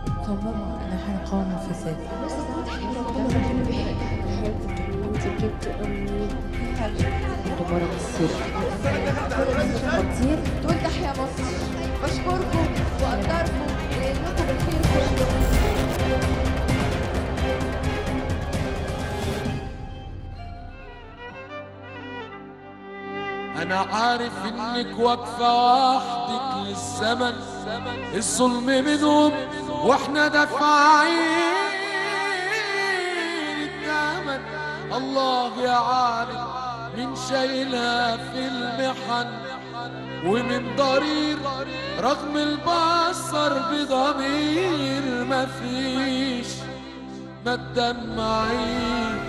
مصممة إن احنا نقاوم الفساد مرض السرقة خطير تقول تحيا مصر بشكركم وقدركم لانكم بالخير كل يوم انا عارف انك واقفة وحدك للزمن الظلم منهم واحنا دافعين الثمن الله يا عالم من شايلها في المحن ومن ضرير رغم البصر بضمير مفيش ما تدمعين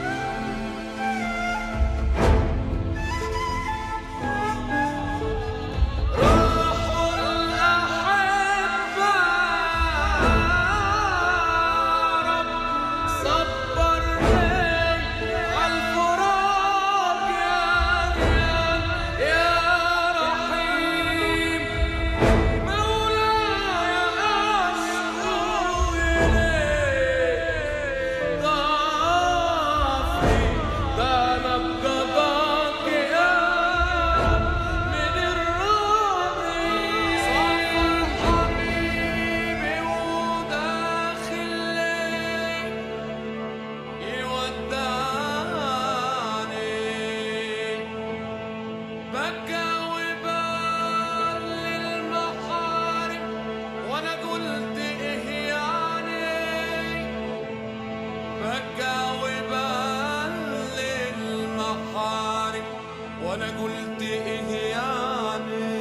وانا قلت ايه يعني بكى وبان للمحارم وانا قلت ايه يعني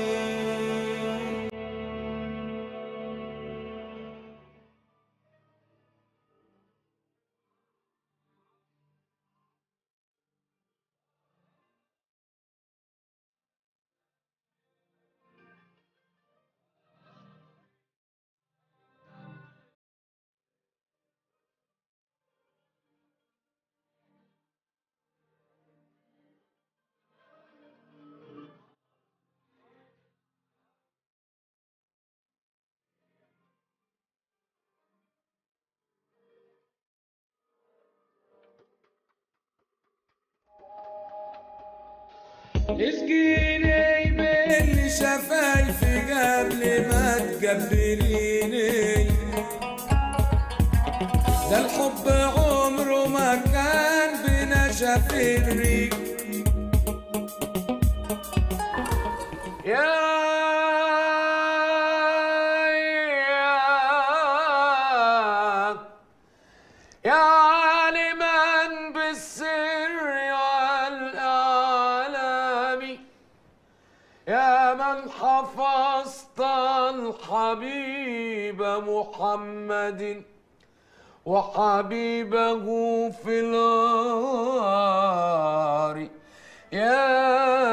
اسقيني من شفايفي قبل ما تقبليني ده الحب عمره ما كان بنا شافري يا يا يا عالما بالسر والأعلام يا من حفظت الحبيب محمد وحبيبه في النار يا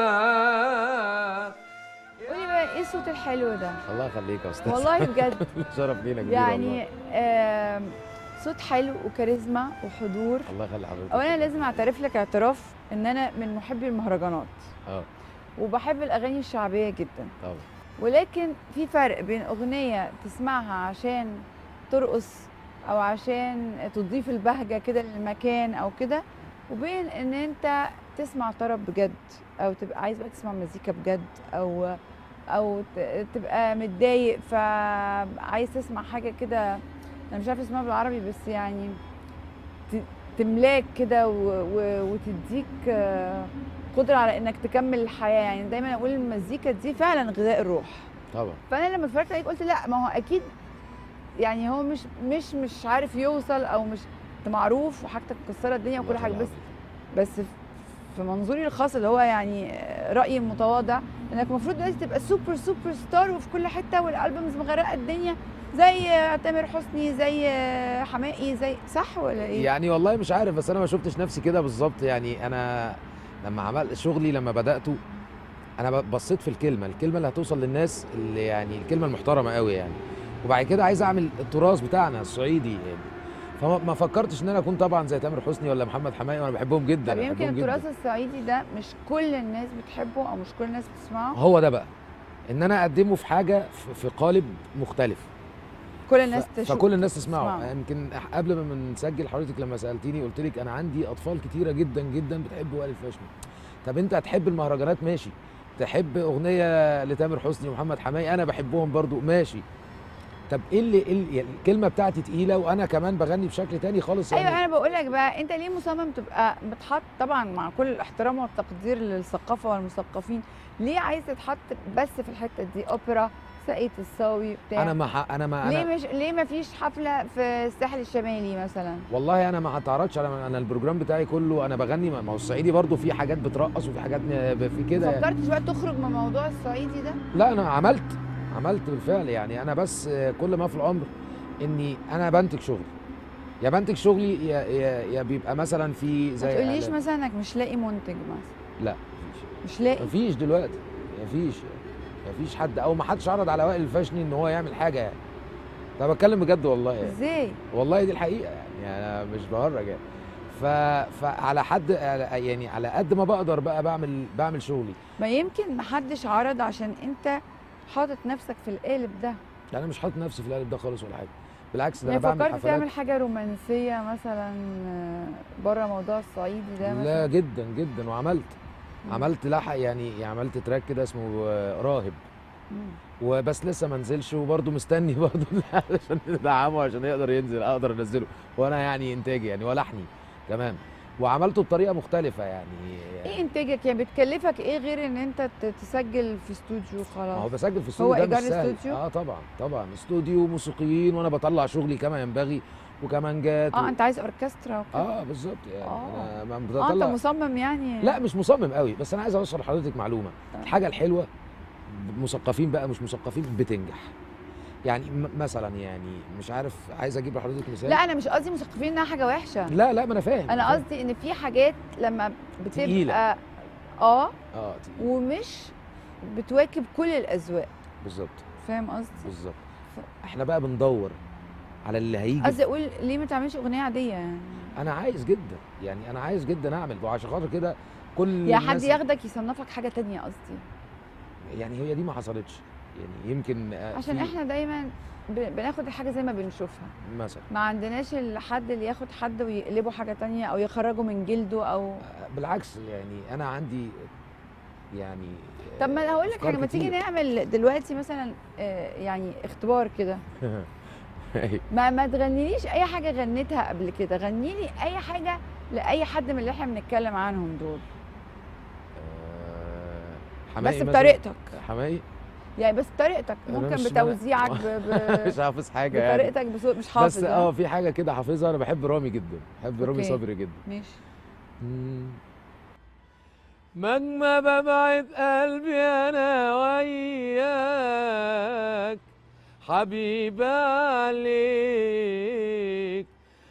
قولي بقى ايه الصوت الحلو ده الله يخليك يا استاذ والله بجد شرف لينا كبير يعني آم، صوت حلو وكاريزما وحضور والله الله يخلي حضرتك اولا لازم اعترف لك اعتراف ان انا من محبي المهرجانات اه وبحب الاغاني الشعبيه جدا طبعا ولكن في فرق بين اغنيه تسمعها عشان ترقص او عشان تضيف البهجه كده للمكان او كده وبين ان انت تسمع طرب بجد او تبقى عايز بقى تسمع مزيكا بجد او او ت- تبقى متضايق فعايز تسمع حاجه كده انا مش عارفه اسمها بالعربي بس يعني ت- تملاك كده و- و- وتديك آه، قدره على انك تكمل الحياه يعني دايما اقول المزيكا دي فعلا غذاء الروح طبعا فانا لما اتفرجت عليك قلت لا ما هو اكيد يعني هو مش مش مش عارف يوصل او مش انت معروف وحاجتك مكسره الدنيا وكل الله حاجه يخلي بس بس في- في منظوري الخاص اللي هو يعني رايي المتواضع انك المفروض دلوقتي تبقى سوبر سوبر ستار وفي كل حته والالبومز مغرقه الدنيا زي تامر حسني زي حماقي زي صح ولا ايه؟ يعني والله مش عارف بس انا ما شفتش نفسي كده بالظبط يعني انا لما عملت شغلي لما بداته انا ب- بصيت في الكلمه الكلمه اللي هتوصل للناس اللي يعني الكلمه المحترمه قوي يعني وبعد كده عايز اعمل التراث بتاعنا الصعيدي يعني فما ما فكرتش ان انا اكون طبعا زي تامر حسني ولا محمد حماقي وانا بحبهم جدا طب يمكن بحبهم جداً. التراث الصعيدي ده مش كل الناس بتحبه او مش كل الناس بتسمعه هو ده بقى ان انا اقدمه في حاجه في- في قالب مختلف كل الناس ف- تشوف فكل الناس تسمعه تسمعه. يمكن إح- قبل ما نسجل حضرتك لما سالتيني قلت لك انا عندي اطفال كتيره جدا جدا بتحب وائل الفاشني طب انت هتحب المهرجانات ماشي تحب اغنيه لتامر حسني ومحمد حماقي انا بحبهم برضو ماشي طب ايه اللي, إيه اللي يعني الكلمه بتاعتي تقيله وانا كمان بغني بشكل تاني خالص ايوه يعني انا بقول لك بقى انت ليه مصمم تبقى بتحط طبعا مع كل الاحترام والتقدير للثقافه والمثقفين ليه عايز تتحط بس في الحته دي اوبرا ساقية الصاوي بتاع انا ما ح- انا ما ليه انا مش ليه ما فيش حفله في الساحل الشمالي مثلا والله انا ما هتعرضش انا انا البروجرام بتاعي كله انا بغني ما هو الصعيدي برضو في حاجات بترقص وفي حاجات ن- في كده يعني. فكرتش بقى تخرج من موضوع الصعيدي ده لا انا عملت عملت بالفعل يعني انا بس آه، كل ما في الامر اني انا بنتج شغلي يا بنتج شغلي يا يا, يا بيبقى مثلا في ما زي تقوليش إعلان. مثلا انك مش لاقي منتج مثلا لا مش لاقي مفيش دلوقتي مفيش مفيش حد او ما حدش عرض على وائل الفاشني ان هو يعمل حاجه يعني ده بتكلم بجد والله يعني ازاي والله دي الحقيقه يعني انا مش بهرج يعني ف... فعلى حد على- يعني على قد ما بقدر بقى بعمل بعمل شغلي ما يمكن محدش عرض عشان انت حاطط نفسك في القالب ده يعني انا مش حاطط نفسي في القالب ده خالص ولا حاجه بالعكس ده يعني انا بعمل فكرت حفلات تعمل حاجه رومانسيه مثلا بره موضوع الصعيدي ده لا مثلا جدا جدا وعملت مم. عملت لحق يعني يعني عملت تراك كده اسمه آه، راهب مم. وبس لسه ما نزلش وبرضه مستني برضه عشان ندعمه عشان يقدر ينزل اقدر انزله وانا يعني انتاجي يعني ولحني كمان وعملته بطريقه مختلفه يعني ايه انتاجك يعني بتكلفك ايه غير ان انت ت- تسجل في استوديو ما هو خلاص بسجل في هو الاستوديو ده مش إيجار سهل. استوديو؟ اه طبعا طبعا استوديو موسيقيين وانا بطلع شغلي كما ينبغي وكمانجات اه و... انت عايز اوركسترا وكده اه بالظبط يعني آه. انا ما اه انت بطلع مصمم يعني لا مش مصمم قوي بس انا عايز اوصل لحضرتك معلومه آه. الحاجه الحلوه مثقفين بقى مش مثقفين بتنجح يعني م- مثلا يعني مش عارف عايز اجيب لحضرتك مثال لا انا مش قصدي مثقفين انها حاجه وحشه لا لا ما انا فاهم انا فاهم. قصدي ان في حاجات لما تقيلة. بتبقى اه اه تقيل. ومش بتواكب كل الاذواق بالظبط فاهم قصدي بالظبط ف- احنا بقى بندور على اللي هيجي قصدي اقول ليه ما تعملش اغنيه عاديه يعني انا عايز جدا يعني انا عايز جدا اعمل وعشان خاطر كده كل يا حد الناس- ياخدك يصنفك حاجه تانية قصدي يعني هي دي ما حصلتش يعني يمكن آه، عشان في- احنا دايما ب- بناخد الحاجه زي ما بنشوفها مثلا ما عندناش الحد اللي ياخد حد ويقلبه حاجه تانية او يخرجه من جلده او آه، بالعكس يعني انا عندي يعني طب ما انا هقول لك أفكار حاجه ما تيجي كتير. نعمل دلوقتي مثلا آه، يعني اختبار كده أيوة. ما ما تغنيليش اي حاجه غنيتها قبل كده غني لي اي حاجه لاي حد من اللي احنا بنتكلم عنهم دول آه، بس حماقي مثلاً. بطريقتك حماقي يعني بس بطريقتك أنا ممكن مش- بتوزيعك ب... ب... مش حافظ حاجه يعني بطريقتك بصوت مش حافظ بس ها؟ اه في حاجه كده حافظها انا بحب رامي جدا بحب رامي أوكي. صبري جدا ماشي مم. مهما ببعد قلبي انا وياك حبيبي عليك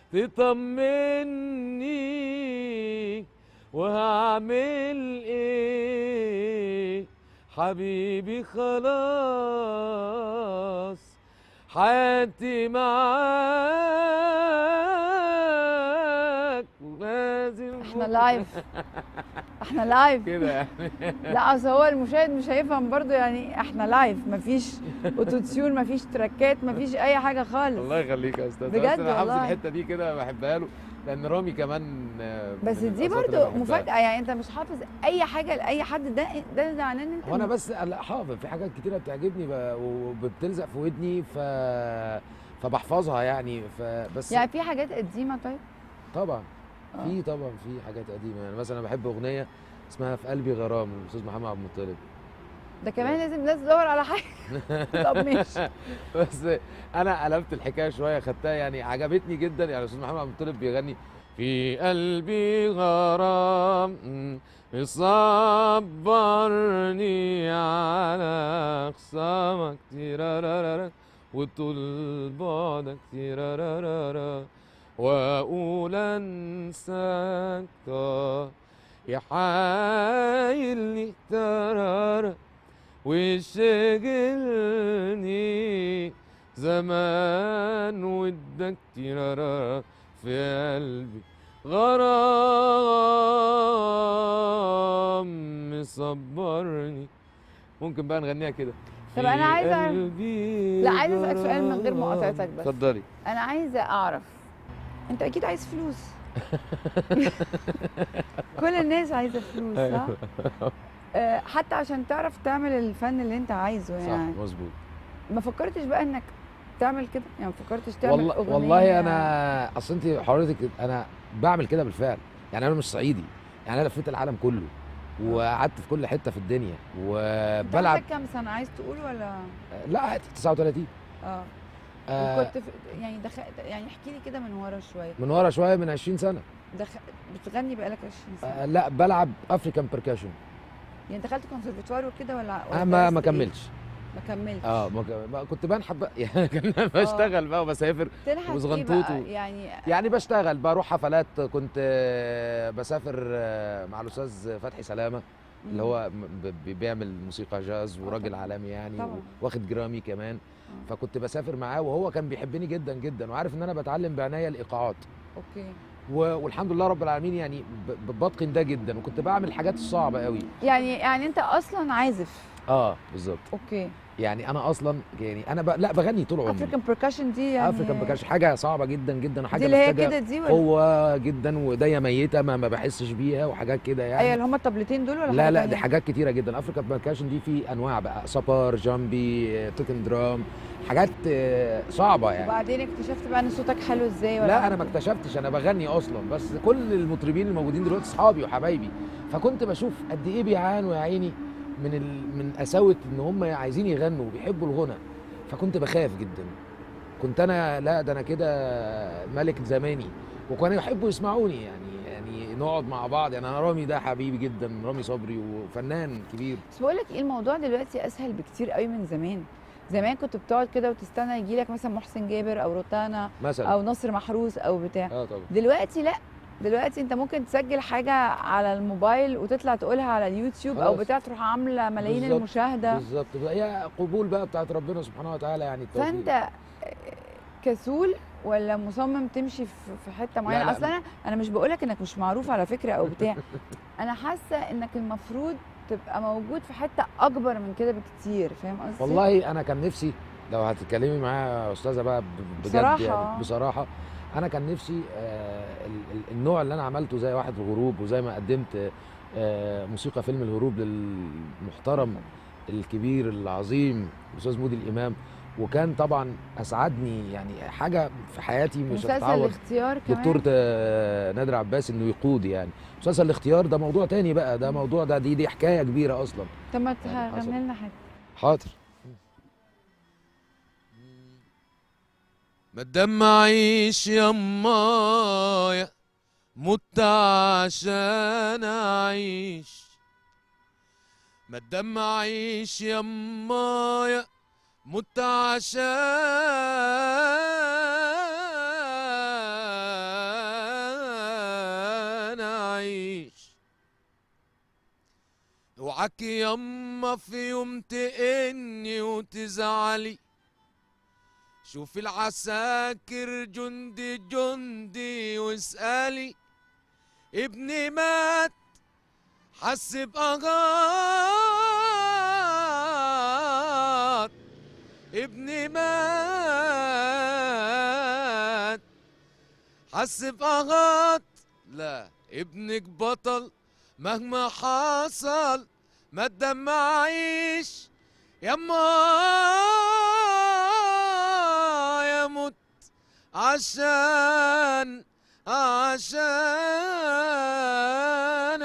تطمني وهعمل ايه حبيبي خلاص حياتي معاك ولازم احنا لايف احنا لايف كده يعني لا اصل هو المشاهد مش هيفهم برضو يعني احنا لايف مفيش اوتوتيون مفيش تراكات مفيش اي حاجه خالص الله يخليك يا استاذ بجد بس انا حافظ والله. الحته دي كده بحبها له لان رامي كمان آه، بس من دي الأصوات اللي برضو بحبها. مفاجاه يعني انت مش حافظ اي حاجه لاي حد ده ده ده معناه ان انت هو انا بس لا حافظ في حاجات كتيره بتعجبني ب- وبتلزق في ودني ف فبحفظها يعني فبس يعني في حاجات قديمه طيب طبعا آه. في طبعا في حاجات قديمه يعني مثلا انا بحب اغنيه اسمها في قلبي غرام للاستاذ محمد عبد المطلب ده كمان لازم الناس تدور على حاجه طب ماشي بس انا قلبت الحكايه شويه خدتها يعني عجبتني جدا يعني الاستاذ محمد عبد المطلب بيغني في قلبي غرام يصبرني على خصامك تيرارارارا وطول بعدك تيرارارارا واقول انساك آه، يحايلني ترارا وشغلني زمان ودك تيرارا في قلبي غرام مصبرني ممكن بقى نغنيها كده طب أنا عايزة أعرف- قلبي لا، عايزة أسألك سؤال من غير غرام. مقاطعتك بس. اتفضلي انا عايزه اعرف انت اكيد عايز فلوس كل الناس عايزه فلوس صح آه، حتى عشان تعرف تعمل الفن اللي انت عايزه صح يعني مظبوط ما فكرتش بقى انك تعمل كده يعني ما فكرتش تعمل والله أغنية والله انا اصل انت حضرتك انا بعمل كده بالفعل يعني انا مش صعيدي يعني انا لفيت العالم كله وقعدت في كل حته في الدنيا انت وبلعب عندك كام سنه عايز تقول ولا لا عادي 39 اه آه وكنت في يعني دخل يعني احكي لي كده من ورا شويه من ورا شويه من 20 سنه دخ... بتغني بقالك 20 سنه آه لا بلعب افريكان بيركاشن يعني دخلت كونسرفتوار وكده ولا ولا آه ما ما درست إيه؟ كملتش ما كملتش اه ما ك- ما كنت بنحب بقى يعني كنت بشتغل بقى وبسافر تنحت ايه وزغنطوط بقى و- يعني يعني بشتغل بروح حفلات كنت آه، بسافر آه، مع الاستاذ فتحي سلامه اللي هو م- ب- ب- بيعمل موسيقى جاز وراجل طبعاً. عالمي يعني طبعاً. واخد جرامي كمان آه. فكنت بسافر معاه وهو كان بيحبني جدا جدا وعارف ان انا بتعلم بعنايه الايقاعات اوكي و- والحمد لله رب العالمين يعني ب- ب- بتقن ده جدا وكنت بعمل الحاجات الصعبه قوي يعني يعني انت اصلا عازف اه بالظبط اوكي يعني انا اصلا يعني انا ب... لا بغني طول عمري افريكان بركشن دي يعني افريكان بكاش حاجه صعبه جدا جدا وحاجه دي اللي هي محتاجة كده دي ولا قوه جدا وايديا ميته ما, ما بحسش بيها وحاجات كده يعني ايوه اللي هم الطبلتين دول ولا لا حاجة لا تانية؟ دي حاجات كتيره جدا افريكان بيركاشن دي في انواع بقى سبار جامبي توكن درام حاجات آه، صعبه يعني وبعدين اكتشفت بقى ان صوتك حلو ازاي ولا لا انا ما عملت اكتشفتش انا بغني اصلا بس كل المطربين الموجودين دلوقتي اصحابي وحبايبي فكنت بشوف قد ايه بيعانوا يا عيني من ال... من قساوه ان هم عايزين يغنوا وبيحبوا الغنى فكنت بخاف جدا كنت انا لا ده انا كده ملك زماني وكانوا يحبوا يسمعوني يعني يعني نقعد مع بعض يعني انا رامي ده حبيبي جدا رامي صبري وفنان كبير بس بقول لك ايه الموضوع دلوقتي اسهل بكتير قوي من زمان زمان كنت بتقعد كده وتستنى يجي لك مثلا محسن جابر او روتانا مثلا او نصر محروس او بتاع اه طبعا دلوقتي لا دلوقتي انت ممكن تسجل حاجه على الموبايل وتطلع تقولها على اليوتيوب او خلاص. بتاع تروح عامله ملايين بالظبط. المشاهده بالظبط هي قبول بقى بتاعت ربنا سبحانه وتعالى يعني التوفيق. فانت كسول ولا مصمم تمشي في في حته معينه لا. اصل انا انا مش بقولك انك مش معروف على فكره او بتاع انا حاسه انك المفروض تبقى موجود في حته اكبر من كده بكتير فاهم قصدي والله انا كان نفسي لو هتتكلمي معايا يا استاذه بقى ب- بجد بصراحة. يعني بصراحه انا كان نفسي آه ال- ال- النوع اللي انا عملته زي واحد الغروب وزي ما قدمت آه موسيقى فيلم الهروب للمحترم الكبير العظيم الاستاذ مودي الامام وكان طبعا اسعدني يعني حاجه في حياتي مش مسلسل هتتعوض الاختيار كمان دكتور آه، نادر عباس انه يقود يعني مسلسل الاختيار ده موضوع تاني بقى ده موضوع ده دي دي حكايه كبيره اصلا طب ما يعني حصل. تغني لنا حاجه حاضر ما تدمعيش يمايا مت عشان اعيش ما تدمعيش يمايا مت عشان اعيش اوعك يما في يوم تئني وتزعلي شوفي العساكر جندي جندي واسألي ابني مات حس بأغاط ابني مات حس بأغاط لا ابنك بطل مهما حصل ما تدمعيش يما يموت عشان عشان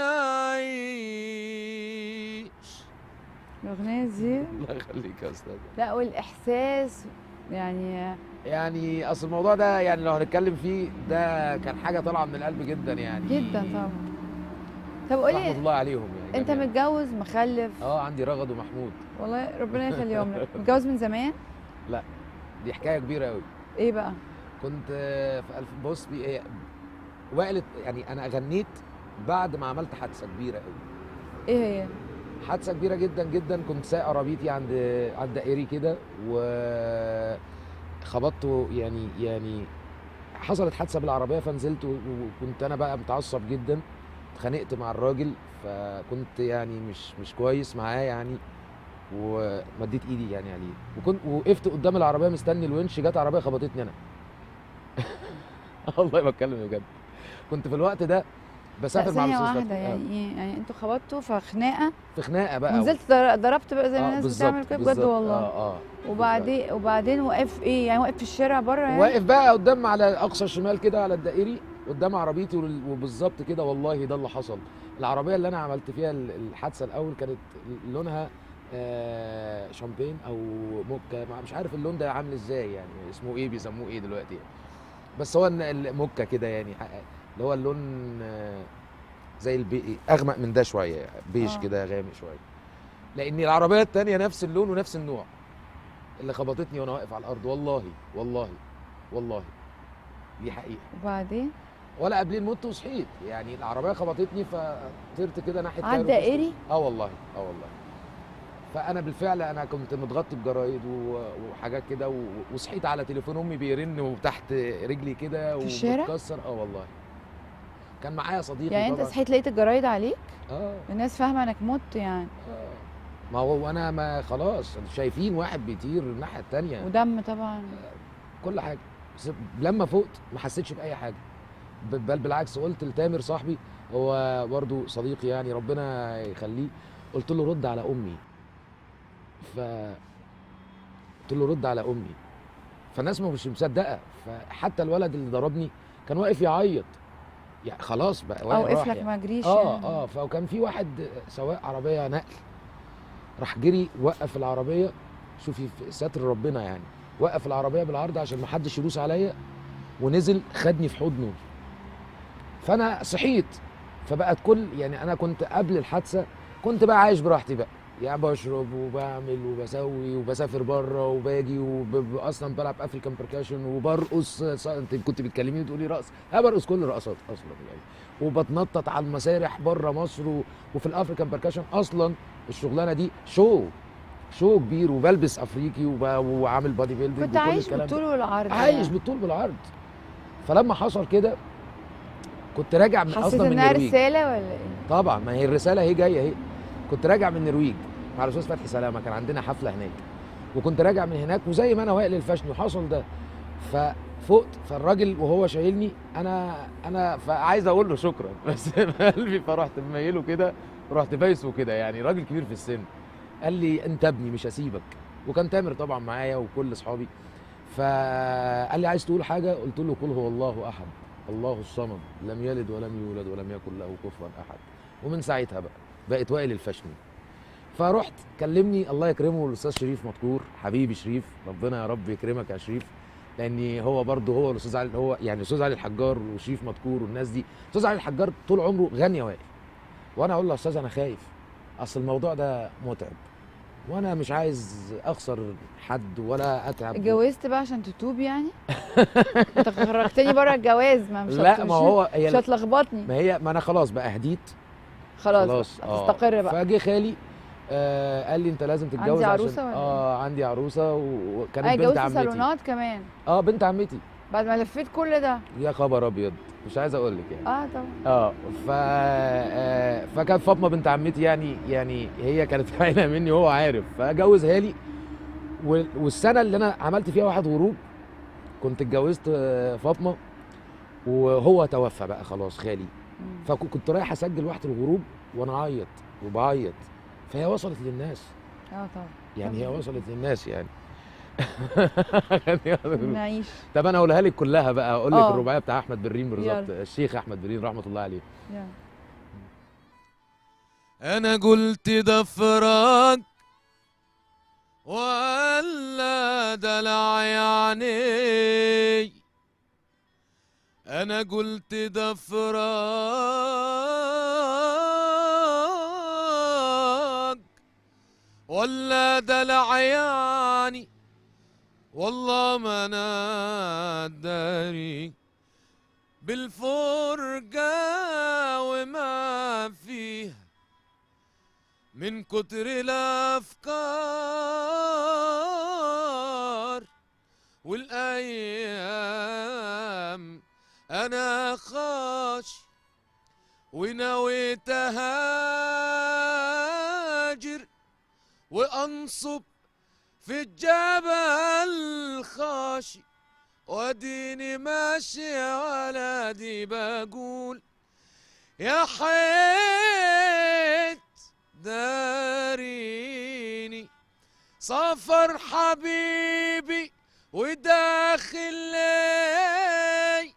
اعيش الاغنيه دي الله يخليك يا استاذ لا والاحساس يعني يعني اصل الموضوع ده يعني لو هنتكلم فيه ده كان حاجه طالعه من القلب جدا يعني جدا طبعا طب رحمه قولي الله عليهم يعني انت جميعاً. متجوز مخلف اه عندي رغد ومحمود والله ربنا يخليهم لك متجوز من زمان دي حكايه كبيره قوي ايه بقى كنت آه، في الف بص بي- هي وقلت يعني انا غنيت بعد ما عملت حادثه كبيره قوي ايه هي حادثه كبيره جدا جدا كنت سايق عربيتي عند عند دائري كده و خبطته يعني يعني حصلت حادثه بالعربيه فنزلت و- وكنت انا بقى متعصب جدا اتخانقت مع الراجل فكنت يعني مش مش كويس معاه يعني ومديت ايدي يعني عليه وكنت وقفت قدام العربيه مستني الونش جت عربيه خبطتني انا والله بتكلم بجد كنت في الوقت ده لا بسافر مع ثانية الاستاذ واحدة فتحي. آه، يعني ايه يعني انتوا خبطتوا في خناقة في خناقه بقى ونزلت در- ضربت بقى زي ما آه، الناس بالظبط، بتعمل كده بجد بالظبط. والله اه اه وبعدين وبعدين وقف ايه يعني وقف في الشارع بره يعني واقف بقى قدام على اقصى شمال كده على الدائري قدام عربيتي وال- وبالظبط كده والله ده اللي حصل العربيه اللي انا عملت فيها ال- الحادثه الاول كانت لونها آه شامبين او موكا ما- مش عارف اللون ده عامل ازاي يعني اسمه ايه بيسموه ايه دلوقتي يعني. بس هو إن الموكا كده يعني ح- اللي هو اللون آه زي البي اغمق من ده شويه يعني بيج آه. كده غامق شويه لان العربيه التانية نفس اللون ونفس النوع اللي خبطتني وانا واقف على الارض والله والله والله دي حقيقه وبعدين ولا قبلين مت وصحيت يعني العربيه خبطتني فطرت كده ناحيه على كايرو الدائري؟ اه والله اه والله فانا بالفعل انا كنت متغطي بجرايد و- وحاجات كده و- وصحيت على تليفون امي بيرن وتحت رجلي كده في الشارع؟ ومتكسر اه والله كان معايا صديقي يعني انت طبعا صحيت لقيت الجرايد عليك اه الناس فاهمة انك مت يعني آه. ما هو وانا ما خلاص شايفين واحد بيطير الناحيه التانية ودم طبعا كل حاجه بس لما فقت ما حسيتش باي حاجه ب- بل بالعكس قلت لتامر صاحبي هو برضو صديقي يعني ربنا يخليه قلت له رد على امي ف قلت له رد على امي فالناس ما مش مصدقه فحتى الولد اللي ضربني كان واقف يعيط يعني خلاص بقى او واقف وقف راح لك يعني. ما جريش اه يعني. اه فكان في واحد سواق عربيه نقل راح جري وقف العربيه شوفي في ستر ربنا يعني وقف العربيه بالعرض عشان ما حدش يدوس عليا ونزل خدني في حضنه فانا صحيت فبقت كل يعني انا كنت قبل الحادثه كنت بقى عايش براحتي بقى يعني بشرب وبعمل وبسوي وبسافر بره وباجي واصلا بلعب افريكان بركاشن وبرقص ص- انت كنت بتكلميني تقولي رقص انا برقص كل الرقصات اصلا يعني وبتنطط على المسارح بره مصر و... وفي الافريكان بركاشن اصلا الشغلانه دي شو شو كبير وبلبس افريقي وب... وعامل بادي بيلدينج كنت وكل عايش الكلام ده. بالطول والعرض عايش يعني. بالطول بالعرض فلما حصل كده كنت راجع من حسيت اصلا من انها النرويج رسالة ولا ايه؟ طبعا ما هي الرساله هي جايه اهي كنت راجع من النرويج مع الاستاذ فتحي سلامه كان عندنا حفله هناك وكنت راجع من هناك وزي ما انا وائل الفشني وحصل ده ففقت فالراجل وهو شايلني انا انا فعايز اقول له شكرا بس قلبي فرحت مميله كده رحت بايسه كده يعني راجل كبير في السن قال لي انت ابني مش هسيبك وكان تامر طبعا معايا وكل اصحابي فقال لي عايز تقول حاجه قلت له قل هو الله احد الله الصمد لم يلد ولم يولد ولم يكن له كفوا احد ومن ساعتها بقى بقت وائل الفشني فرحت كلمني الله يكرمه الاستاذ شريف مذكور حبيبي شريف ربنا يا رب يكرمك يا شريف لان هو برضه هو الاستاذ علي هو يعني الاستاذ علي الحجار وشريف مذكور والناس دي الاستاذ علي الحجار طول عمره غني واقف وانا اقول له يا استاذ انا خايف اصل الموضوع ده متعب وانا مش عايز اخسر حد ولا اتعب اتجوزت بقى عشان تتوب يعني؟ انت خرجتني بره الجواز ما مش لا هت- ما مش- هو مش هي هتلخبطني ما هي ما انا خلاص بقى هديت خلاص, خلاص خلاص هتستقر بقى فجه خالي آه قال لي انت لازم تتجوز عندي عشان عروسة ولا اه عندي عروسه و- وكانت اي بنت جوزت عمتي صالونات كمان اه بنت عمتي بعد ما لفيت كل ده يا خبر ابيض مش عايز اقول لك يعني اه طبعا اه ف آه، فكانت فاطمه بنت عمتي يعني يعني هي كانت عايله مني وهو عارف فجوزها لي وال- والسنه اللي انا عملت فيها واحد غروب كنت اتجوزت آه، فاطمه وهو توفى بقى خلاص خالي مم. فكنت رايح اسجل واحد الغروب وانا اعيط وبعيط فهي وصلت للناس اه طبعا يعني هي طبعاً. وصلت للناس يعني نعيش طب انا اقولها لك كلها بقى اقول لك آه. الرباعيه بتاع احمد برين بالظبط يلا. الشيخ احمد برين رحمه الله عليه يلا. انا قلت ده فراق ولا دلع يعني انا قلت ده فراق ولا دلع يعني والله ما انا داري بالفرقة وما فيها من كتر الأفكار والأيام أنا خاش ونويت أهاجر وانصب في الجبل خاشي وديني ماشي على دي بقول يا حيت داريني سافر حبيبي وداخل لي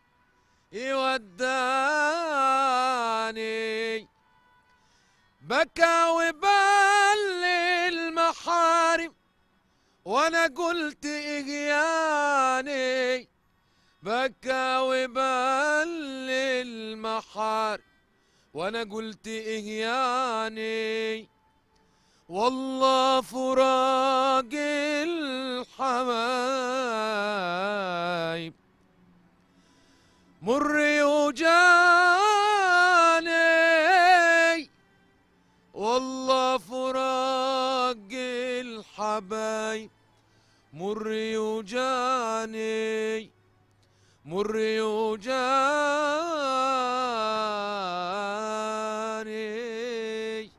يوداني بكى وبل المحارم وانا قلت اغياني بكى وبل المحارم وانا قلت اغياني والله فراق الحبايب مر يوجاني والله فراق الحبايب مر يوجاني مر يوجاني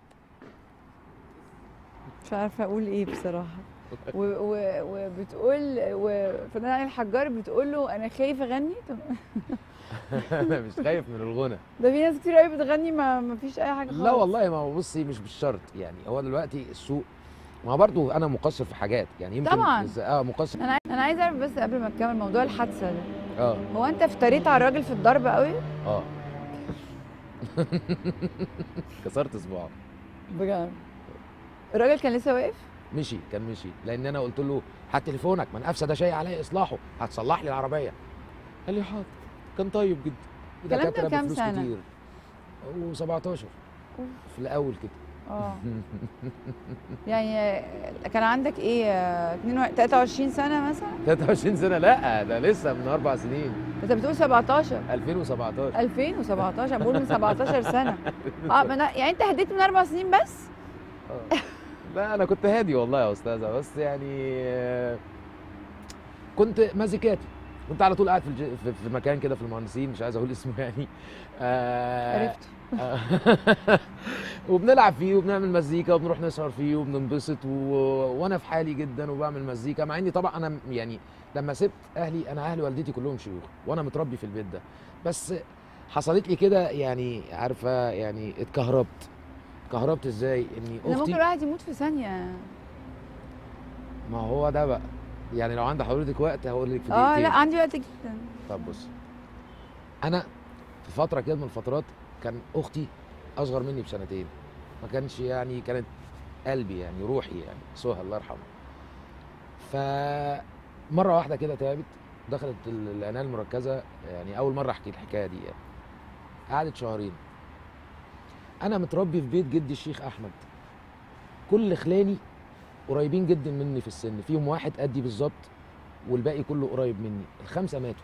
مش عارفه اقول ايه بصراحه و و وبتقول وفنان علي الحجار بتقول له انا خايف اغني طب انا مش خايف من الغنى ده في ناس كتير قوي بتغني ما, ما فيش اي حاجه خالص لا والله ما هو بصي مش بالشرط يعني هو دلوقتي السوق ما برضه انا مقصر في حاجات يعني يمكن طبعاً. إز- اه مقصر انا انا عايزه اعرف بس قبل ما تكمل موضوع الحادثه ده اه هو انت افتريت على الراجل في الضرب قوي اه كسرت صباعه بجد الراجل كان لسه واقف مشي كان مشي لان انا قلت له هات تليفونك من افسد شيء عليه اصلاحه هتصلح لي العربيه قال لي حاضر كان طيب جدا الكلام ده دكاترة كام بفلوس سنة؟ كتير و17 في الاول كده اه يعني كان عندك ايه 22 23 سنه مثلا 23 سنه لا ده لسه من اربع سنين انت بتقول 17 2017 2017 بقول من 17 سنه اه ما أنا- يعني انت هديت من اربع سنين بس آه. لا انا كنت هادي والله يا استاذه بس يعني آه، كنت مزيكاتي كنت على طول قاعد في, الج... في في مكان كده في المهندسين مش عايز اقول اسمه يعني آه، عرفت آه، وبنلعب فيه وبنعمل مزيكا وبنروح نسهر فيه وبننبسط و... وانا في حالي جدا وبعمل مزيكا مع اني طبعا انا يعني لما سبت اهلي انا اهلي والدتي كلهم شيوخ وانا متربي في البيت ده بس حصلت لي كده يعني عارفه يعني اتكهربت اتكهربت ازاي اني ده ممكن اختي الواحد يموت في ثانيه ما هو ده بقى يعني لو عند حضرتك وقت هقول لك في اه دقيقتين لا عندي وقت جدا طب بص انا في فتره كده من الفترات كان اختي اصغر مني بسنتين ما كانش يعني كانت قلبي يعني روحي يعني سهى الله يرحمها فمره واحده كده تعبت دخلت ال- العنايه المركزه يعني اول مره احكي الحكايه دي يعني قعدت شهرين انا متربي في بيت جدي الشيخ احمد كل خلاني قريبين جدا مني في السن فيهم واحد قدي بالظبط والباقي كله قريب مني الخمسه ماتوا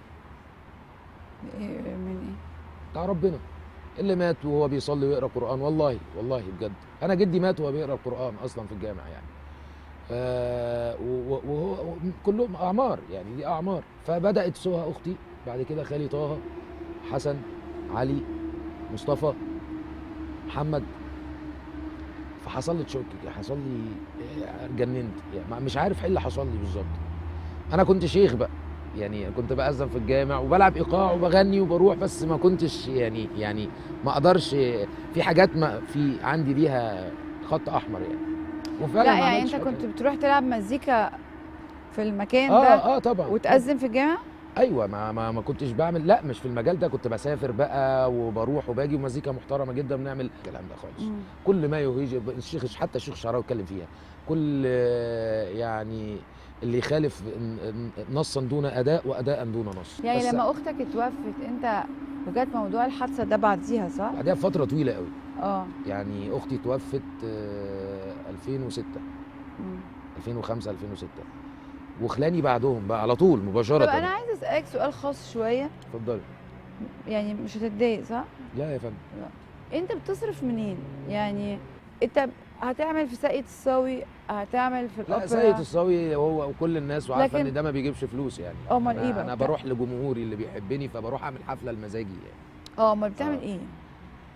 إيه من ايه بتاع ربنا اللي مات وهو بيصلي ويقرا قران والله والله بجد انا جدي مات وهو بيقرا القران اصلا في الجامع يعني آه و- و- وهو كلهم اعمار يعني دي اعمار فبدات سهى اختي بعد كده خالي طه حسن علي مصطفى محمد فحصل لي تشوك كده، حصل لي آه، اتجننت يعني ما- مش عارف ايه اللي حصل لي بالظبط انا كنت شيخ بقى يعني كنت بأذن في الجامع وبلعب ايقاع وبغني وبروح بس ما كنتش يعني يعني ما اقدرش في حاجات ما في عندي ليها خط احمر يعني وفعلا لا ما يعني عملتش انت حاجة. كنت بتروح تلعب مزيكا في المكان ده اه اه طبعا وتأذن في الجامع ايوه ما, ما ما كنتش بعمل لا مش في المجال ده كنت بسافر بقى وبروح وباجي ومزيكا محترمه جدا بنعمل الكلام ده خالص مم. كل ما يهيج الشيخ حتى الشيخ الشعراوي اتكلم فيها كل آه، يعني اللي يخالف ن- ن- نصا دون اداء واداء دون نص يعني بس لما اختك اتوفت انت وجات موضوع الحادثه ده بعديها صح؟ بعدها بفتره طويله قوي اه يعني اختي توفت آه، 2006 مم. 2005 2006 وخلاني بعدهم بقى على طول مباشره طب انا عايزه اسالك سؤال خاص شويه اتفضلي يعني مش هتتضايق صح؟ لا يا فندم انت بتصرف منين؟ يعني انت هتعمل في ساقية الصاوي هتعمل في لا الاوبرا سيد الصاوي هو وكل الناس وعارفه لكن- ان ده ما بيجيبش فلوس يعني امال ايه أنا- بقى؟ انا بروح لجمهوري اللي بيحبني فبروح اعمل حفله لمزاجي يعني اه امال بتعمل آه. ايه؟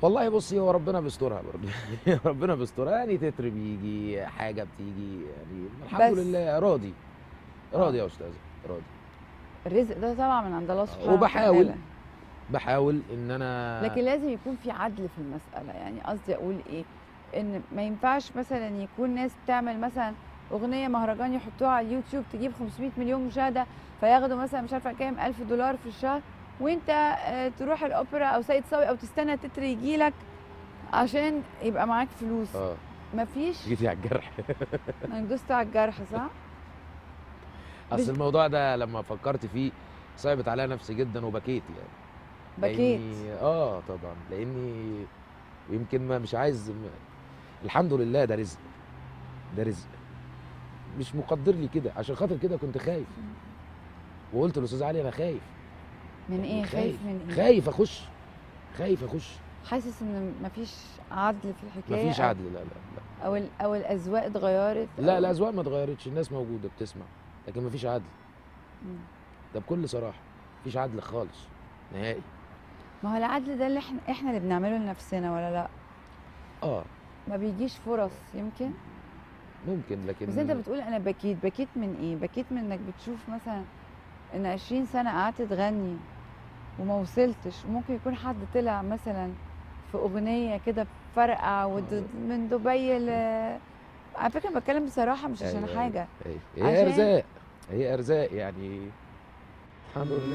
والله بصي هو ربنا بيسترها برضه ربنا بيسترها يعني تتر بيجي حاجه بتيجي يعني الحمد بس. لله راضي راضي يا استاذه راضي الرزق ده طبعا من عند الله سبحانه وبحاول. وتعالى. بحاول ان انا لكن لازم يكون في عدل في المسألة يعني قصدي أقول إيه إن ما ينفعش مثلا يكون ناس بتعمل مثلا أغنية مهرجان يحطوها على اليوتيوب تجيب 500 مليون مشاهدة فياخدوا مثلا مش عارفة كام ألف دولار في الشهر وأنت آه، تروح الأوبرا أو سيد صاوي أو تستنى تتر يجيلك عشان يبقى معاك فلوس اه مفيش جيتي على الجرح أنا دوست على الجرح صح؟ اصل بس- الموضوع ده لما فكرت فيه صعبت عليا نفسي جدا وبكيت يعني بكيت لأني- اه طبعا لاني يمكن ما مش عايز م... الحمد لله ده رزق ده رزق مش مقدر لي كده عشان خاطر كده كنت خايف وقلت للاستاذ علي انا خايف من إيه خايف من إيه؟ خايف اخش خايف اخش حاسس إن مفيش عدل في الحكاية مفيش أو- عدل لا لا لا أو ال- أو الأذواق اتغيرت لا أو- الاذواق ما اتغيرتش الناس موجوده بتسمع لكن مفيش عدل مم. ده بكل صراحه مفيش عدل خالص نهائي ما هو العدل ده اللي احنا احنا اللي بنعمله لنفسنا ولا لا اه ما بيجيش فرص يمكن ممكن لكن بس انت بتقول انا بكيت بكيت من ايه بكيت من انك بتشوف مثلا ان 20 سنه قعدت تغني وما وصلتش وممكن يكون حد طلع مثلا في اغنيه كده فرقع ود- من دبي ل على فكره بتكلم بصراحه مش عشان أيوة، أيوة. حاجه أيوة. هي عشان- ارزاق هي ارزاق يعني الحمد لله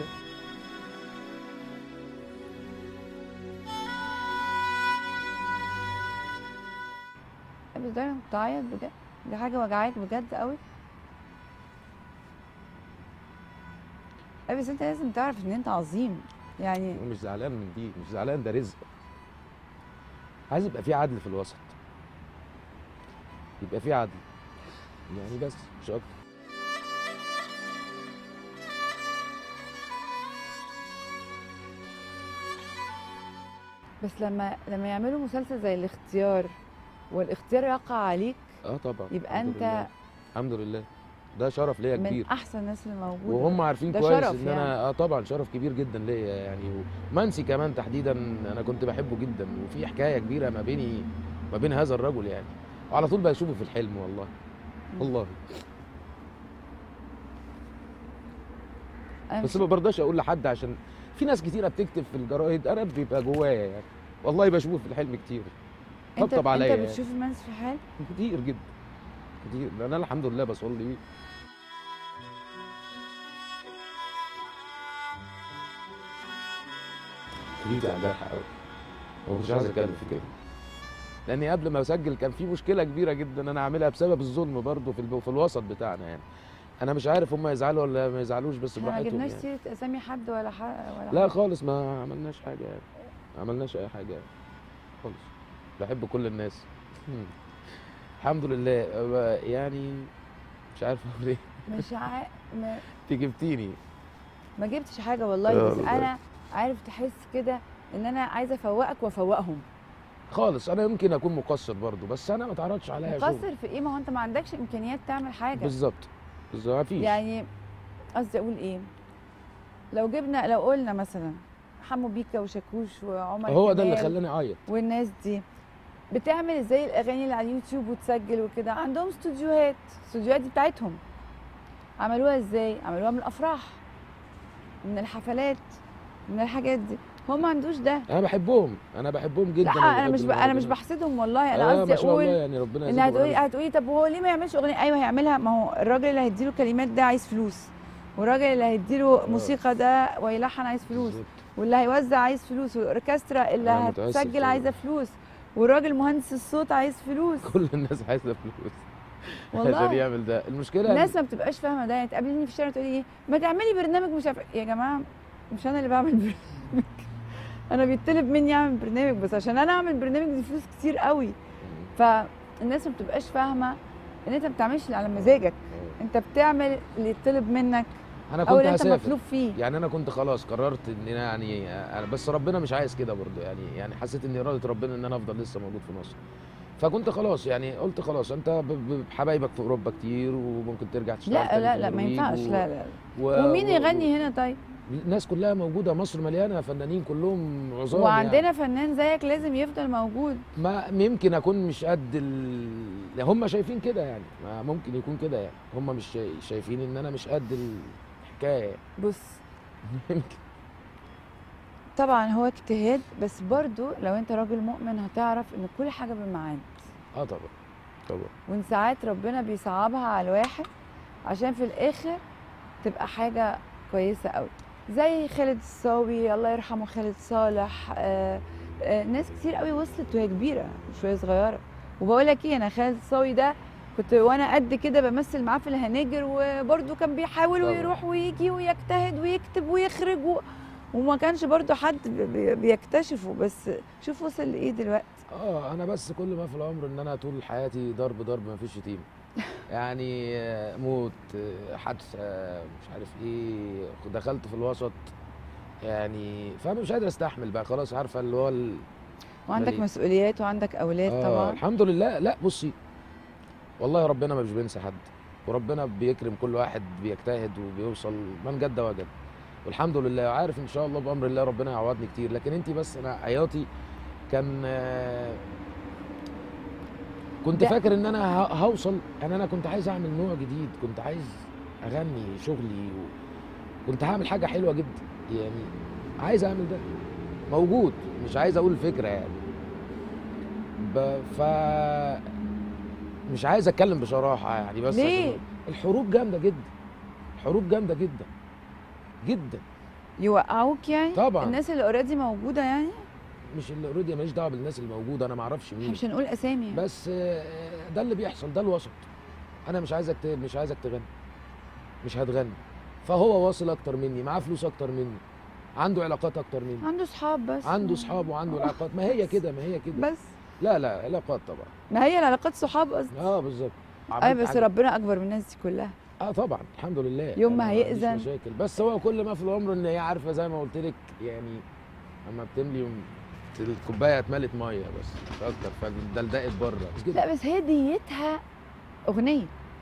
بس دايما بتعيط بجد دي حاجه وجعاك بجد قوي أي بس انت لازم تعرف ان انت عظيم يعني أنا مش زعلان من دي مش زعلان ده رزق عايز يبقى في عدل في الوسط يبقى في عدل يعني بس مش اكتر بس لما لما يعملوا مسلسل زي الاختيار والاختيار يقع عليك اه طبعا يبقى الحمد انت لله. الحمد لله ده شرف ليا من كبير احسن الناس اللي موجوده وهم عارفين ده كويس شرف ان انا اه طبعا شرف كبير جدا ليا يعني ومنسي كمان تحديدا انا كنت بحبه جدا وفي حكايه كبيره ما بيني ما بين هذا الرجل يعني وعلى طول بشوفه في الحلم والله والله أنا بس مش- ما برضاش اقول لحد عشان في ناس كتيره بتكتب في الجرايد انا بيبقى جوايا يعني والله بشوفه في الحلم كتير انت طبطب عليا انت يعني. بتشوف المنس في حال كتير جدا كتير لان انا الحمد لله بصلي كتير عندها حق قوي ومش عايز اتكلم في كده لاني قبل ما اسجل كان في مشكله كبيره جدا انا عاملها بسبب الظلم برضه في, الب- في الوسط بتاعنا يعني انا مش عارف هم يزعلوا ولا ما يزعلوش بس احنا ما براحتهم جبناش يعني. سيره اسامي حد ولا ح... ولا لا حاجة. خالص ما عملناش حاجه يعني ما عملناش اي حاجه يعني. خالص بحب كل الناس الحمد لله أه، يعني مش عارف اقول ايه مش ع... ما... انت جبتيني ما جبتش حاجه والله آه بس والله. انا عارف تحس كده ان انا عايزه افوقك وافوقهم خالص انا يمكن اكون مقصر برضو بس انا ما تعرضش عليا شغل مقصر في ايه ما هو انت ما عندكش امكانيات تعمل حاجه بالظبط بالظبط ما فيش يعني قصدي اقول ايه لو جبنا لو قلنا مثلا حمو بيكا وشاكوش وعمر هو ده اللي كمال خلاني اعيط والناس دي بتعمل ازاي الاغاني اللي على اليوتيوب وتسجل وكده عندهم استوديوهات استوديوهات دي بتاعتهم عملوها ازاي عملوها من الافراح من الحفلات من الحاجات دي هو ما عندوش ده انا بحبهم انا بحبهم جدا لا انا وبحب مش ب... انا مش المهرجانات. بحسدهم والله انا آه قصدي ما شاء الله اقول يعني ربنا ان يزيده هتقولي ويرزقه. هتقولي طب هو ليه ما يعملش اغنيه ايوه هيعملها ما هو الراجل اللي هيديله كلمات ده عايز فلوس والراجل اللي هيديله موسيقى ده ويلحن عايز فلوس بالظبط. واللي هيوزع عايز فلوس والاوركسترا اللي أنا متأسف هتسجل والله. عايزه فلوس والراجل مهندس الصوت عايز فلوس كل الناس عايزه فلوس عشان والله يعمل ده المشكله الناس ما بتبقاش فاهمه ده يعني تقابليني في الشارع تقولي ايه ما تعملي برنامج مش عارفه يا جماعه مش انا اللي بعمل برنامج انا بيطلب مني اعمل برنامج بس عشان انا اعمل برنامج دي فلوس كتير قوي فالناس ما بتبقاش فاهمه ان انت ما بتعملش اللي على مزاجك انت بتعمل اللي يطلب منك انا او كنت اللي انت هسافر مطلوب فيه يعني انا كنت خلاص قررت ان انا يعني أنا بس ربنا مش عايز كده برضه يعني يعني حسيت ان اراده ربنا ان انا افضل لسه موجود في مصر فكنت خلاص يعني قلت خلاص انت ب- ب- بحبايبك في اوروبا كتير وممكن ترجع تشتغل لا تاني لا في لا ما النرويج ينفعش و- لا لا و- ومين و- يغني هنا طيب الناس كلها موجوده مصر مليانه فنانين كلهم عظام وعندنا يعني. فنان زيك لازم يفضل موجود ما يمكن اكون مش قد ال... هم شايفين كده يعني ما ممكن يكون كده يعني هم مش شاي- شايفين ان انا مش قد الحكايه يعني. بص يمكن طبعا هو اجتهاد بس برضو لو انت راجل مؤمن هتعرف ان كل حاجه بميعاد اه طبعا طبعا وان ساعات ربنا بيصعبها على الواحد عشان في الاخر تبقى حاجه كويسه قوي زي خالد الصاوي الله يرحمه خالد صالح آه آه ناس كتير قوي وصلت وهي كبيره مش وهي صغيره وبقول لك ايه انا خالد الصاوي ده كنت وانا قد كده بمثل معاه في الهناجر وبرده كان بيحاول طبعا. ويروح ويجي ويجتهد ويكتب ويخرج و... وما كانش برضو حد بي- بيكتشفه بس شوف وصل لايه دلوقتي اه انا بس كل ما في الامر ان انا طول حياتي ضرب ضرب ما فيش شتيمه يعني آه، موت آه، حادثه مش عارف ايه دخلت في الوسط يعني فانا مش قادر استحمل بقى خلاص عارفه اللي هو ال... وعندك مليء. مسؤوليات وعندك اولاد آه طبعا الحمد لله لا بصي والله ربنا مش بينسى حد وربنا بيكرم كل واحد بيجتهد وبيوصل من جد وجد والحمد لله وعارف ان شاء الله بامر الله ربنا يعوضني كتير لكن انت بس انا عياطي كان آه، كنت ده- فاكر ان انا ه- هوصل يعني انا كنت عايز اعمل نوع جديد كنت عايز اغني شغلي كنت هعمل حاجه حلوه جدا يعني عايز اعمل ده موجود مش عايز اقول الفكره يعني ب... ف مش عايز اتكلم بصراحه يعني بس ليه؟ عشان الحروب جامده جدا الحروب جامده جدا جدا يوقعوك يعني طبعاً. الناس اللي اوريدي موجوده يعني مش اللي اوريدي ماليش دعوه بالناس اللي موجوده انا ما اعرفش احنا مين مش هنقول اسامي يعني. بس آه، ده اللي بيحصل ده الوسط انا مش عايزك ت... مش عايزك تغني مش هتغني فهو واصل اكتر مني معاه فلوس اكتر مني عنده علاقات اكتر مني عنده صحاب بس عنده صحاب وعنده علاقات ما هي كده ما هي كده بس لا لا علاقات طبعا ما هي العلاقات صحاب قصدي اه بالظبط اي عملت بس حاجة- ربنا اكبر من الناس دي كلها اه طبعا الحمد لله يوم ما أنا عنديش هيأذن. مشاكل بس هو كل ما في الامر ان هي عارفه زي ما قلت لك يعني اما بتملي يوم الكوبايه اتملت ميه بس مش اكتر فدلدقت بره بس كده لا بس هي ديتها اغنيه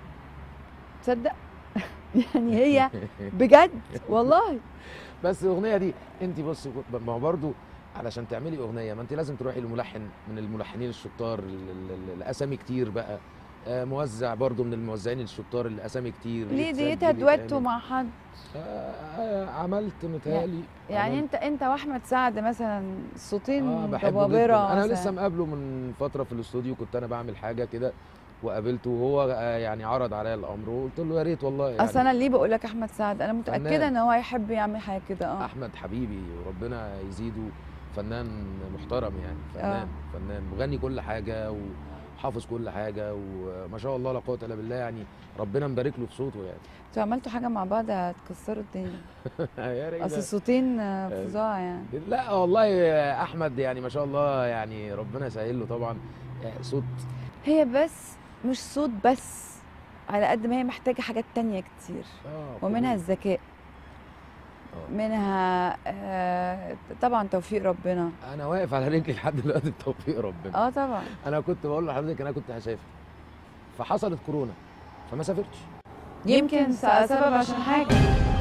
تصدق يعني هي بجد والله بس الاغنيه دي انت بصي ما هو برضه علشان تعملي اغنيه ما انت لازم تروحي لملحن من الملحنين الشطار ال- ال- ال- الاسامي كتير بقى آه، موزع برضه من الموزعين الشطار اللي اسامي كتير ليه يتسجل، ديتها دويتو يتعمل. مع حد آه، آه، عملت متهيألي يعني عملت- انت انت واحمد سعد مثلا صوتين اه بحبه ضبابره جدا انا مثلاً. لسه مقابله من فتره في الاستوديو كنت انا بعمل حاجه كده وقابلته وهو آه، يعني عرض عليا الامر وقلت له يا ريت والله يعني اصل انا ليه بقول لك احمد سعد انا متاكده فنان. ان هو هيحب يعمل حاجه كده اه احمد حبيبي وربنا يزيده فنان محترم يعني فنان آه. فنان مغني كل حاجه وحافظ كل حاجه وما شاء الله لا قوه الا بالله يعني ربنا مبارك له في صوته يعني انتوا عملتوا حاجه مع بعض هتكسروا الدنيا يا ريت اصل الصوتين آه، فظاع يعني لا والله يا احمد يعني ما شاء الله يعني ربنا يسهل له طبعا يعني صوت هي بس مش صوت بس على قد ما هي محتاجه حاجات تانية كتير اه ومنها قبول. الذكاء آه. منها آه طبعا توفيق ربنا انا واقف على رجلي لحد دلوقتي بتوفيق ربنا اه طبعا انا كنت بقول لحضرتك انا كنت هسافر فحصلت كورونا فما سافرتش يمكن س- سبب عشان حاجه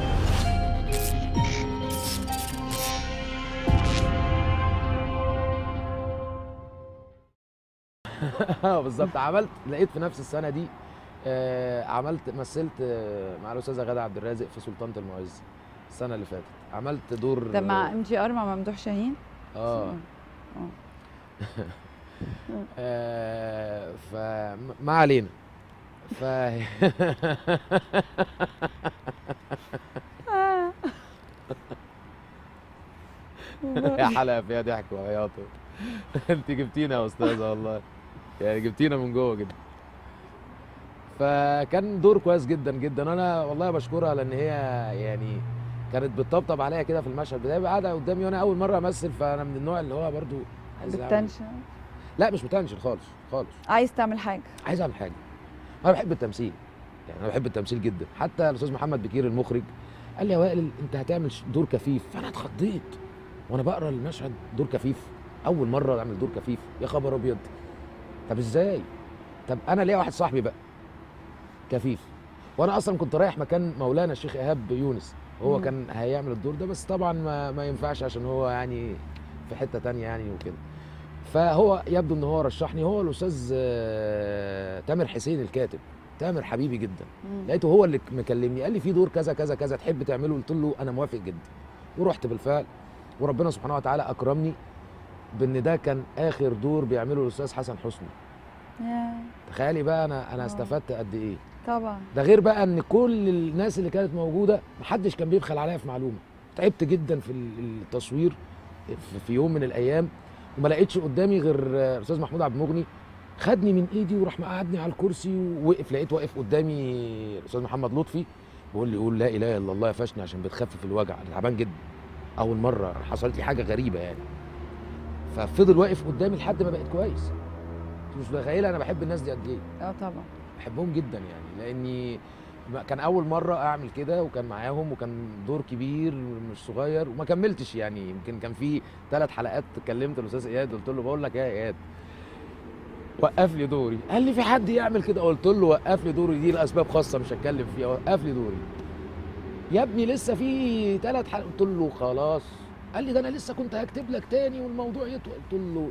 اه بالظبط عملت لقيت في نفس السنه دي آه عملت مثلت آه مع الاستاذه غاده عبد الرازق في سلطانه المعز السنه اللي فاتت عملت دور ده مع ام جي ار مع ممدوح شاهين اه اه آه فما علينا ف يا حلقه فيها ضحك وعياط انت جبتينا يا استاذه والله يعني جبتينا من جوه جدا فكان دور كويس جدا جدا انا والله بشكرها لان هي يعني كانت بتطبطب عليا كده في المشهد بتاعي قاعده قدامي وانا اول مره امثل فانا من النوع اللي هو برضو عايز أعمل- بالتنشن لا مش متنشن خالص خالص عايز تعمل حاجه عايز اعمل حاجه انا بحب التمثيل يعني انا بحب التمثيل جدا حتى الاستاذ محمد بكير المخرج قال لي يا وائل انت هتعمل ش- دور كفيف فانا اتخضيت وانا بقرا المشهد دور كفيف اول مره اعمل دور كفيف يا خبر ابيض طب ازاي طب انا ليا واحد صاحبي بقى كفيف وانا اصلا كنت رايح مكان مولانا الشيخ ايهاب يونس هو مم. كان هيعمل الدور ده بس طبعا ما, ما ينفعش عشان هو يعني في حته تانية يعني وكده فهو يبدو ان هو رشحني هو الاستاذ آه، تامر حسين الكاتب تامر حبيبي جدا مم. لقيته هو اللي مكلمني قال لي في دور كذا كذا كذا تحب تعمله قلت له انا موافق جدا ورحت بالفعل وربنا سبحانه وتعالى اكرمني بان ده كان اخر دور بيعمله الاستاذ حسن حسني يا، تخيلي بقى انا انا آه. استفدت قد ايه طبعا ده غير بقى ان كل الناس اللي كانت موجوده محدش كان بيبخل عليا في معلومه تعبت جدا في ال- التصوير في- في يوم من الايام وما لقيتش قدامي غير آه، الاستاذ محمود عبد المغني خدني من ايدي وراح مقعدني على الكرسي ووقف لقيت واقف قدامي الاستاذ محمد لطفي بيقول لي قول لا اله الا الله يا فاشني عشان بتخفف الوجع انا تعبان جدا اول مره حصلت لي حاجه غريبه يعني ففضل واقف قدامي لحد ما بقيت كويس انت مش متخيله انا بحب الناس دي قد ايه اه طبعا بحبهم جدا يعني لاني ما- كان اول مره اعمل كده وكان معاهم وكان دور كبير مش صغير وما كملتش يعني يمكن كان في ثلاث حلقات كلمت الاستاذ اياد قلت له بقول لك إيه يا اياد وقف لي دوري قال لي في حد يعمل كده قلت له وقف لي دوري دي لاسباب خاصه مش هتكلم فيها وقف لي دوري يا ابني لسه في ثلاث حلقات قلت له خلاص قال لي ده انا لسه كنت هكتب لك تاني والموضوع يطول قلت له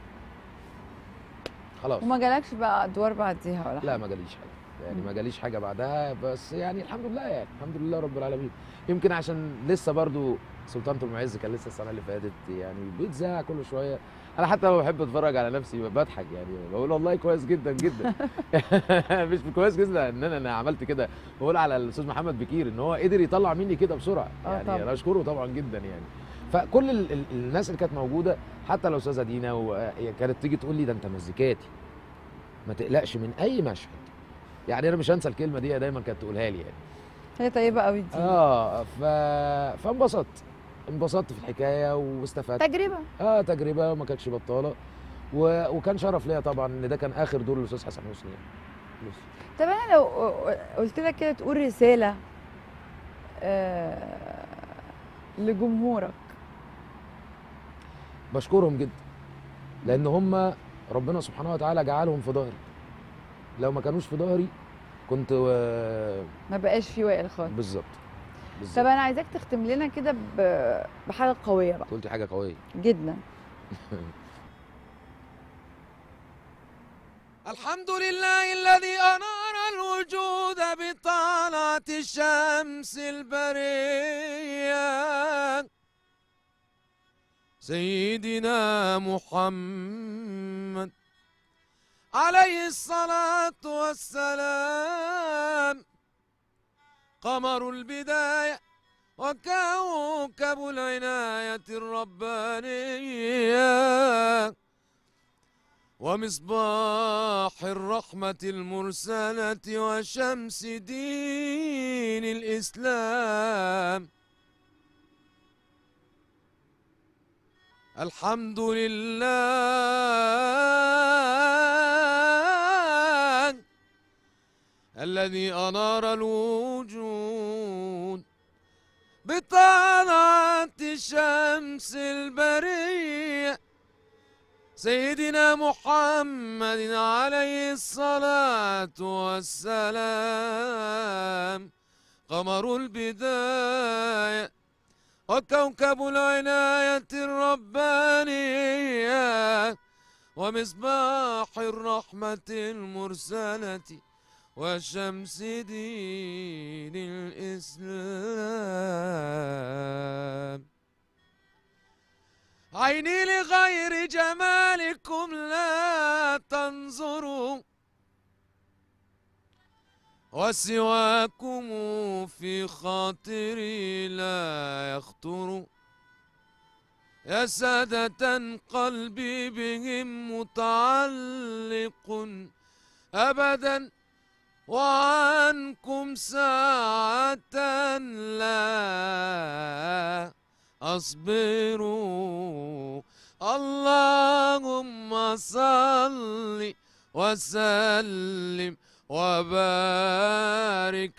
خلاص وما جالكش بقى ادوار بعديها ولا لا حاجه ما جاليش حاجه يعني مم. ما جاليش حاجه بعدها بس يعني الحمد لله يعني الحمد لله رب العالمين يمكن عشان لسه برضو سلطانة المعز كان لسه السنه اللي فاتت يعني بيتذاع كل شويه انا حتى لما بحب اتفرج على نفسي بضحك يعني بقول والله كويس جدا جدا مش كويس جدا ان انا انا عملت كده بقول على الاستاذ محمد بكير ان هو قدر يطلع مني كده بسرعه آه يعني طبعا. انا اشكره طبعا جدا يعني فكل ال ال الناس اللي كانت موجوده حتى الاستاذه دينا و- كانت تيجي تقول لي ده انت مزيكاتي ما تقلقش من اي مشهد يعني انا مش هنسى الكلمه دي دايما كانت تقولها لي يعني هي طيبه قوي دي اه ف... فانبسطت انبسطت في الحكايه واستفدت تجربه اه تجربه ما كانتش بطاله و... وكان شرف ليا طبعا ان ده كان اخر دور للاستاذ حسن حسني يعني. بس. طب انا لو قلت لك كده تقول رساله آه لجمهورك بشكرهم جدا لان هم ربنا سبحانه وتعالى جعلهم في ظهري لو ما كانوش في ظهري كنت آه، ما بقاش في وائل خالص بالظبط طب بالظبط انا عايزاك تختم لنا كده ب- بحاجه قويه بقى قلتي حاجه قويه جدا الحمد لله الذي أنار الوجود بطلعة الشمس البرية سيدنا محمد عليه الصلاة والسلام قمر البداية وكوكب العناية الربانية ومصباح الرحمة المرسلة وشمس دين الإسلام الحمد لله الذي أنار الوجود بطلعة الشمس البريه سيدنا محمد عليه الصلاة والسلام قمر البداية وكوكب العناية الربانية ومصباح الرحمة المرسلة وشمس دين الإسلام عيني لغير جمالكم لا تنظروا وسواكم في خاطري لا يخطر يا سادة قلبي بهم متعلق أبدا وعنكم ساعة لا أصبر اللهم صل وسلم وبارك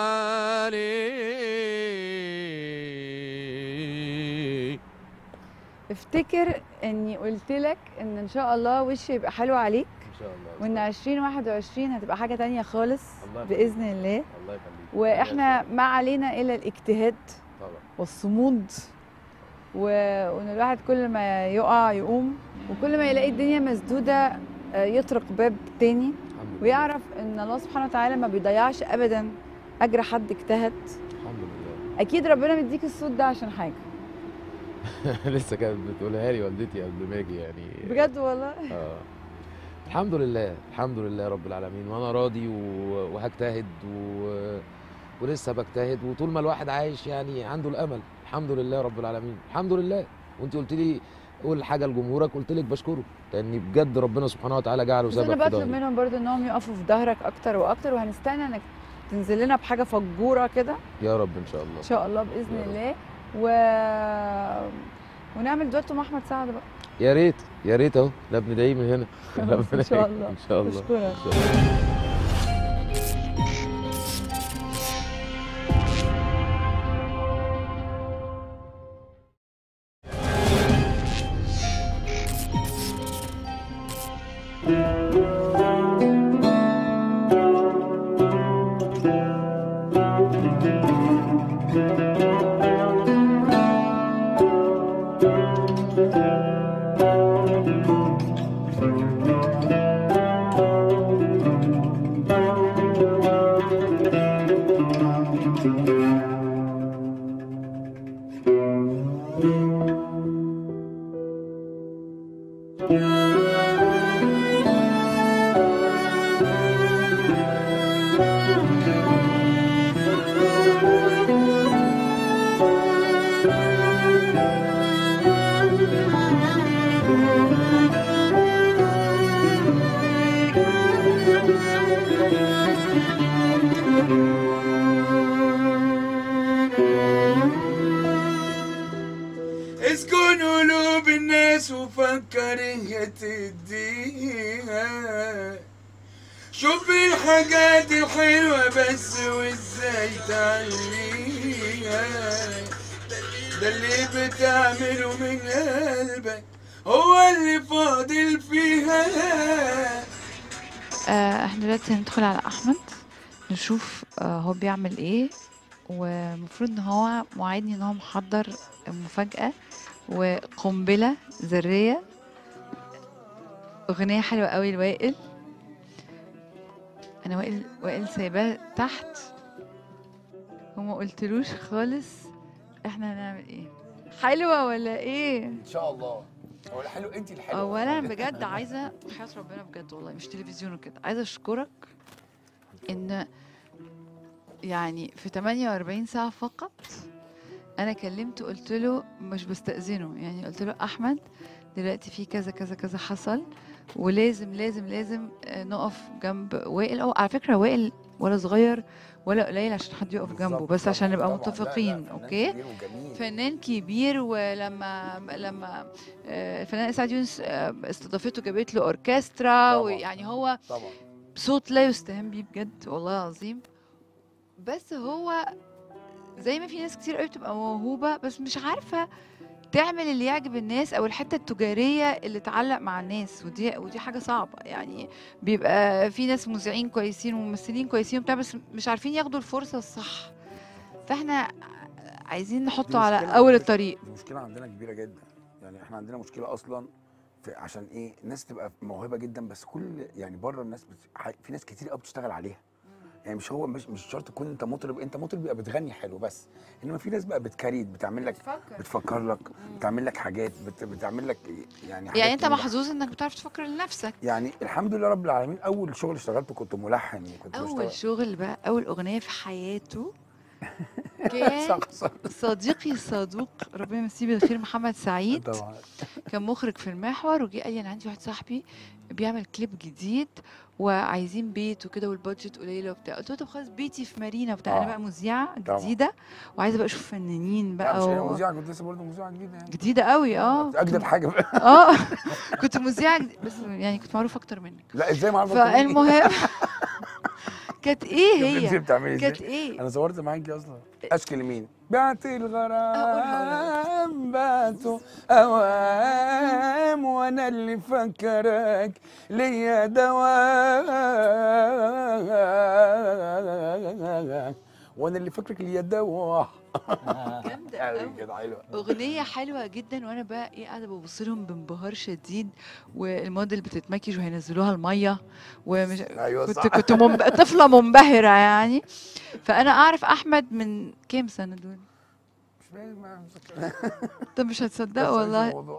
عليه افتكر اني قلت لك ان ان شاء الله وشي يبقى حلو عليك ان شاء الله يا وان أستاذ. 2021 هتبقى حاجه تانية خالص الله يخليك. باذن الله الله يخليك واحنا ما علينا الا الاجتهاد طبعا والصمود و- وان الواحد كل ما يقع يقوم وكل ما يلاقي الدنيا مسدوده آه، يطرق باب تاني الحمد لله ويعرف ان الله سبحانه وتعالى ما بيضيعش ابدا اجر حد اجتهد الحمد لله اكيد ربنا مديك الصوت ده عشان حاجه لسه كانت بتقولها لي والدتي قبل ما اجي يعني بجد والله اه الحمد لله الحمد لله رب العالمين وانا راضي و- وهجتهد و... ولسه بجتهد وطول ما الواحد عايش يعني عنده الامل الحمد لله رب العالمين الحمد لله وانت قلت لي قول حاجه لجمهورك قلت لك بشكره لان بجد ربنا سبحانه وتعالى جعله بس سبب انا في بطلب ظهري منهم برضو انهم يقفوا في ظهرك اكتر واكتر وهنستنى انك تنزل لنا بحاجه فجوره كده يا رب ان شاء الله ان شاء الله باذن يا رب. الله و ونعمل دويتو مع احمد سعد بقى يا ريت يا ريت اهو ده بندعيه من هنا خلاص، إن شاء الله. ان شاء الله بشكرك. إن شاء الله. اسكن قلوب الناس وفكر هي تديها شوف الحاجات الحلوة بس وازاي تعليها ده اللي بتعمله من قلبك هو اللي فاضل فيها آه، احنا دلوقتي هندخل على احمد نشوف آه، هو بيعمل ايه ومفروض ان هو موعدني ان هو محضر مفاجأة وقنبلة ذرية اغنية حلوة قوي لوائل انا وائل وائل سايباه تحت وما قلتلوش خالص احنا هنعمل ايه حلوة ولا ايه ان شاء الله هو الحلو انت الحلوة اولا بجد عايزه حياه ربنا بجد والله مش تلفزيون وكده عايزه اشكرك ان يعني في 48 ساعه فقط انا كلمته قلت له مش بستاذنه يعني قلت له احمد دلوقتي في كذا كذا كذا حصل ولازم لازم لازم آه، نقف جنب وائل او على فكره وائل ولا صغير ولا قليل عشان حد يقف جنبه بس عشان نبقى متفقين اوكي فنان كبير ولما لما آه، الفنان اسعاد يونس آه، استضافته جابت له اوركسترا طبعاً. ويعني هو طبعا صوت لا يستهان بيه بجد والله العظيم بس هو زي ما في ناس كتير قوي بتبقى موهوبه بس مش عارفه تعمل اللي يعجب الناس او الحته التجاريه اللي تعلق مع الناس ودي ودي حاجه صعبه يعني بيبقى في ناس مذيعين كويسين وممثلين كويسين وبتاع بس مش عارفين ياخدوا الفرصه الصح فاحنا عايزين نحطه على مشكلة اول على فكرة. الطريق دي مشكله عندنا كبيره جدا يعني احنا عندنا مشكله اصلا في عشان ايه الناس تبقى موهبه جدا بس كل يعني بره الناس بت... ح- في ناس كتير قوي بتشتغل عليها يعني مش هو مش مش شرط تكون انت مطرب انت مطرب بيبقى بتغني حلو بس انما في ناس بقى بتكريت بتعمل لك بتفكر لك بتعمل لك حاجات بت... بتعمل لك يعني حاجات يعني انت تنجح. محظوظ انك بتعرف تفكر لنفسك يعني الحمد لله رب العالمين اول شغل اشتغلته كنت ملحن وكنت اول بشتغل شغل بقى اول اغنيه في حياته كان صح صح صديقي الصدوق ربنا يمسيه بالخير محمد سعيد طبعا كان مخرج في المحور وجي قال لي انا عندي واحد صاحبي بيعمل كليب جديد وعايزين بيت وكده والبادجت قليله وبتاع قلت له طب خلاص بيتي في مارينا وبتاع انا آه. بقى مذيعه طبعا. جديده وعايزه بقى اشوف فنانين لا بقى مش هي و... مذيعه كنت لسه برضه مذيعه جديده يعني جديده قوي اه اجدد حاجه بقى. اه كنت مذيعه جديد بس يعني كنت معروفه اكتر منك لا ازاي ما اعرف فالمهم كانت ايه انت هي بتعملي كانت ازاي ايه انا صورت معاكي اصلا اشكي لمين بعت الغرام بعته اوام وانا اللي فكرك ليا دواء وانا اللي فكرك ليا دواء جامده قوي قوي كده حلوه اغنيه حلوه جدا وانا بقى ايه قاعده ببص لهم بانبهار شديد والموديل بتتمكيج وهينزلوها الميه ومش ايوه كنت صح كنت منب... طفله منبهره يعني فانا اعرف احمد من كام سنه دول مش فاهم ما مسكر. طب مش هتصدقوا بس مش والله الموضوع.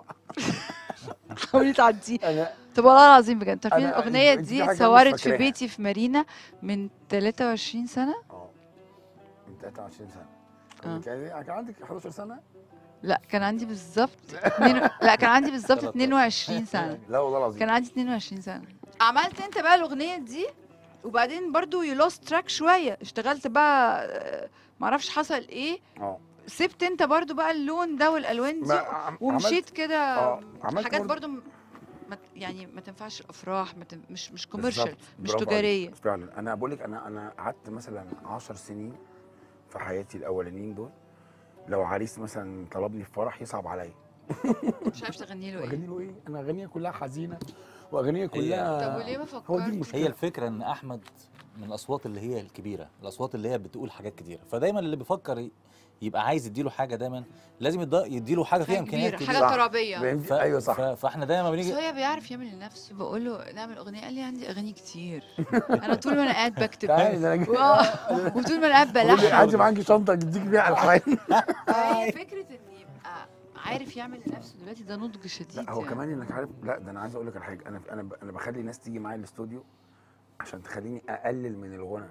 حاولي تعديه انا طب والله العظيم بجد عارفين أنا- الاغنيه أنت في دي حاجة مش اتصورت في فاكراها. بيتي في مارينا من 23 سنه اه من 23 سنه آه. كان كان عندك 11 سنه لا كان عندي بالظبط اتنين... لا كان عندي بالظبط 22 سنه لا والله العظيم كان عندي 22 سنه عملت انت بقى الاغنيه دي وبعدين برضو يو لوست تراك شويه اشتغلت بقى آه، معرفش حصل ايه اه سبت انت برضو بقى اللون ده والالوان دي ما عم- ومشيت كده اه عملت حاجات برضه- برضو م- ما ت- يعني ما تنفعش الافراح ما تن... مش مش بالظبط، كوميرشال مش برافو تجاريه عليك. فعلا انا بقول لك انا انا قعدت مثلا 10 سنين في حياتي الاولانيين دول لو عريس مثلا طلبني في فرح يصعب عليا مش عارف تغني له ايه اغاني له ايه انا اغانيها كلها حزينه واغانيها كلها طب وليه ما هو دي فكرتش المشكله هي الفكره ان احمد من الاصوات اللي هي الكبيره الاصوات اللي هي بتقول حاجات كتيره فدايما اللي بيفكر ي- يبقى عايز يديله حاجه دايما لازم يدي- يديله حاجه فيها حاجه امكانيات كبيره كبيره حاجه ترابيه فاهم؟ ف... ايوه صح ف... فاحنا دايما بس بنيجي هو بيعرف يعمل لنفسه بقول له نعمل اغنيه قال لي عندي اغاني كتير انا طول ما انا قاعد بكتب تعالي ده انا وآه، وطول ما انا قاعد بقول لك بلحن عايز معاكي شنطه تديك فيها الحان فهي فكره ان يبقى عارف يعمل لنفسه دلوقتي ده نضج شديد لا هو يعني. كمان انك عارف لا ده انا عايز اقول لك على حاجه انا انا ب- انا بخلي الناس تيجي معايا الاستوديو عشان تخليني اقلل من الغنى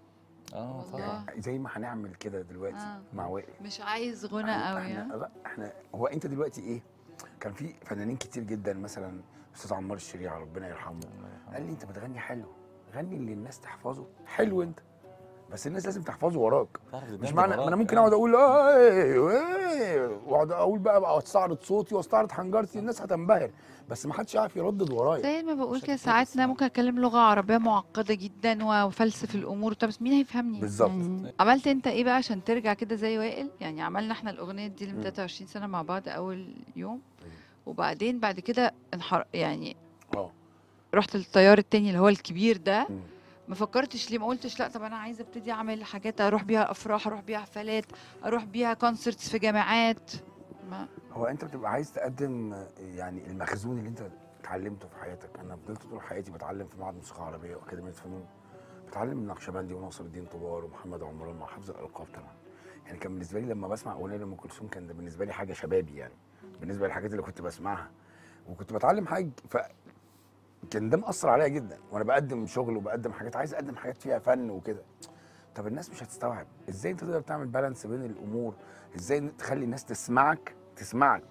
اه والله. طبعا يعني زي ما هنعمل كده دلوقتي آه. مع وائل مش عايز غنى احنا- قوي احنا ها؟ لا احنا هو انت دلوقتي ايه كان في فنانين كتير جدا مثلا استاذ عمار الشريعه ربنا يرحمه قال لي انت بتغني حلو غني اللي الناس تحفظه حلو انت بس الناس لازم تحفظه وراك تعرف مش تدندن معنى ما وراك. انا ممكن اقعد اقول ايه ايه واقعد اقول بقى بقى استعرض صوتي واستعرض حنجرتي الناس هتنبهر بس ما حدش يعرف يردد ورايا زي ما بقول مش كده هتتنفس ساعات انا يعني. ممكن اتكلم لغه عربيه معقده جدا وفلسف الامور طب بس مين هيفهمني بالظبط. يعني عملت انت ايه بقى عشان ترجع كده زي وائل يعني عملنا احنا الاغنيه دي اللي من مم. 23 سنه مع بعض اول يوم أيوة. وبعدين بعد كده انحر يعني اه رحت للتيار التاني اللي هو الكبير ده مم. ما فكرتش ليه ما قلتش لا طب انا عايزه ابتدي اعمل حاجات اروح بيها افراح اروح بيها حفلات اروح بيها كونسرتس في جامعات ما هو انت بتبقى عايز تقدم يعني المخزون اللي انت اتعلمته في حياتك انا فضلت طول حياتي بتعلم في معهد موسيقى عربيه واكاديميه فنون بتعلم من نقشبندي وناصر الدين طوبار ومحمد عمران مع حافظ الالقاب طبعا يعني كان بالنسبه لي لما بسمع اغنيه لام كلثوم كان ده بالنسبه لي حاجه شبابي يعني بالنسبه للحاجات اللي كنت بسمعها وكنت بتعلم حاجه ف كان ده مأثر عليا جدا وانا بقدم شغل وبقدم حاجات عايز اقدم حاجات فيها فن وكده طب الناس مش هتستوعب ازاي انت تقدر تعمل بالانس بين الامور ازاي تخلي الناس تسمعك تسمعك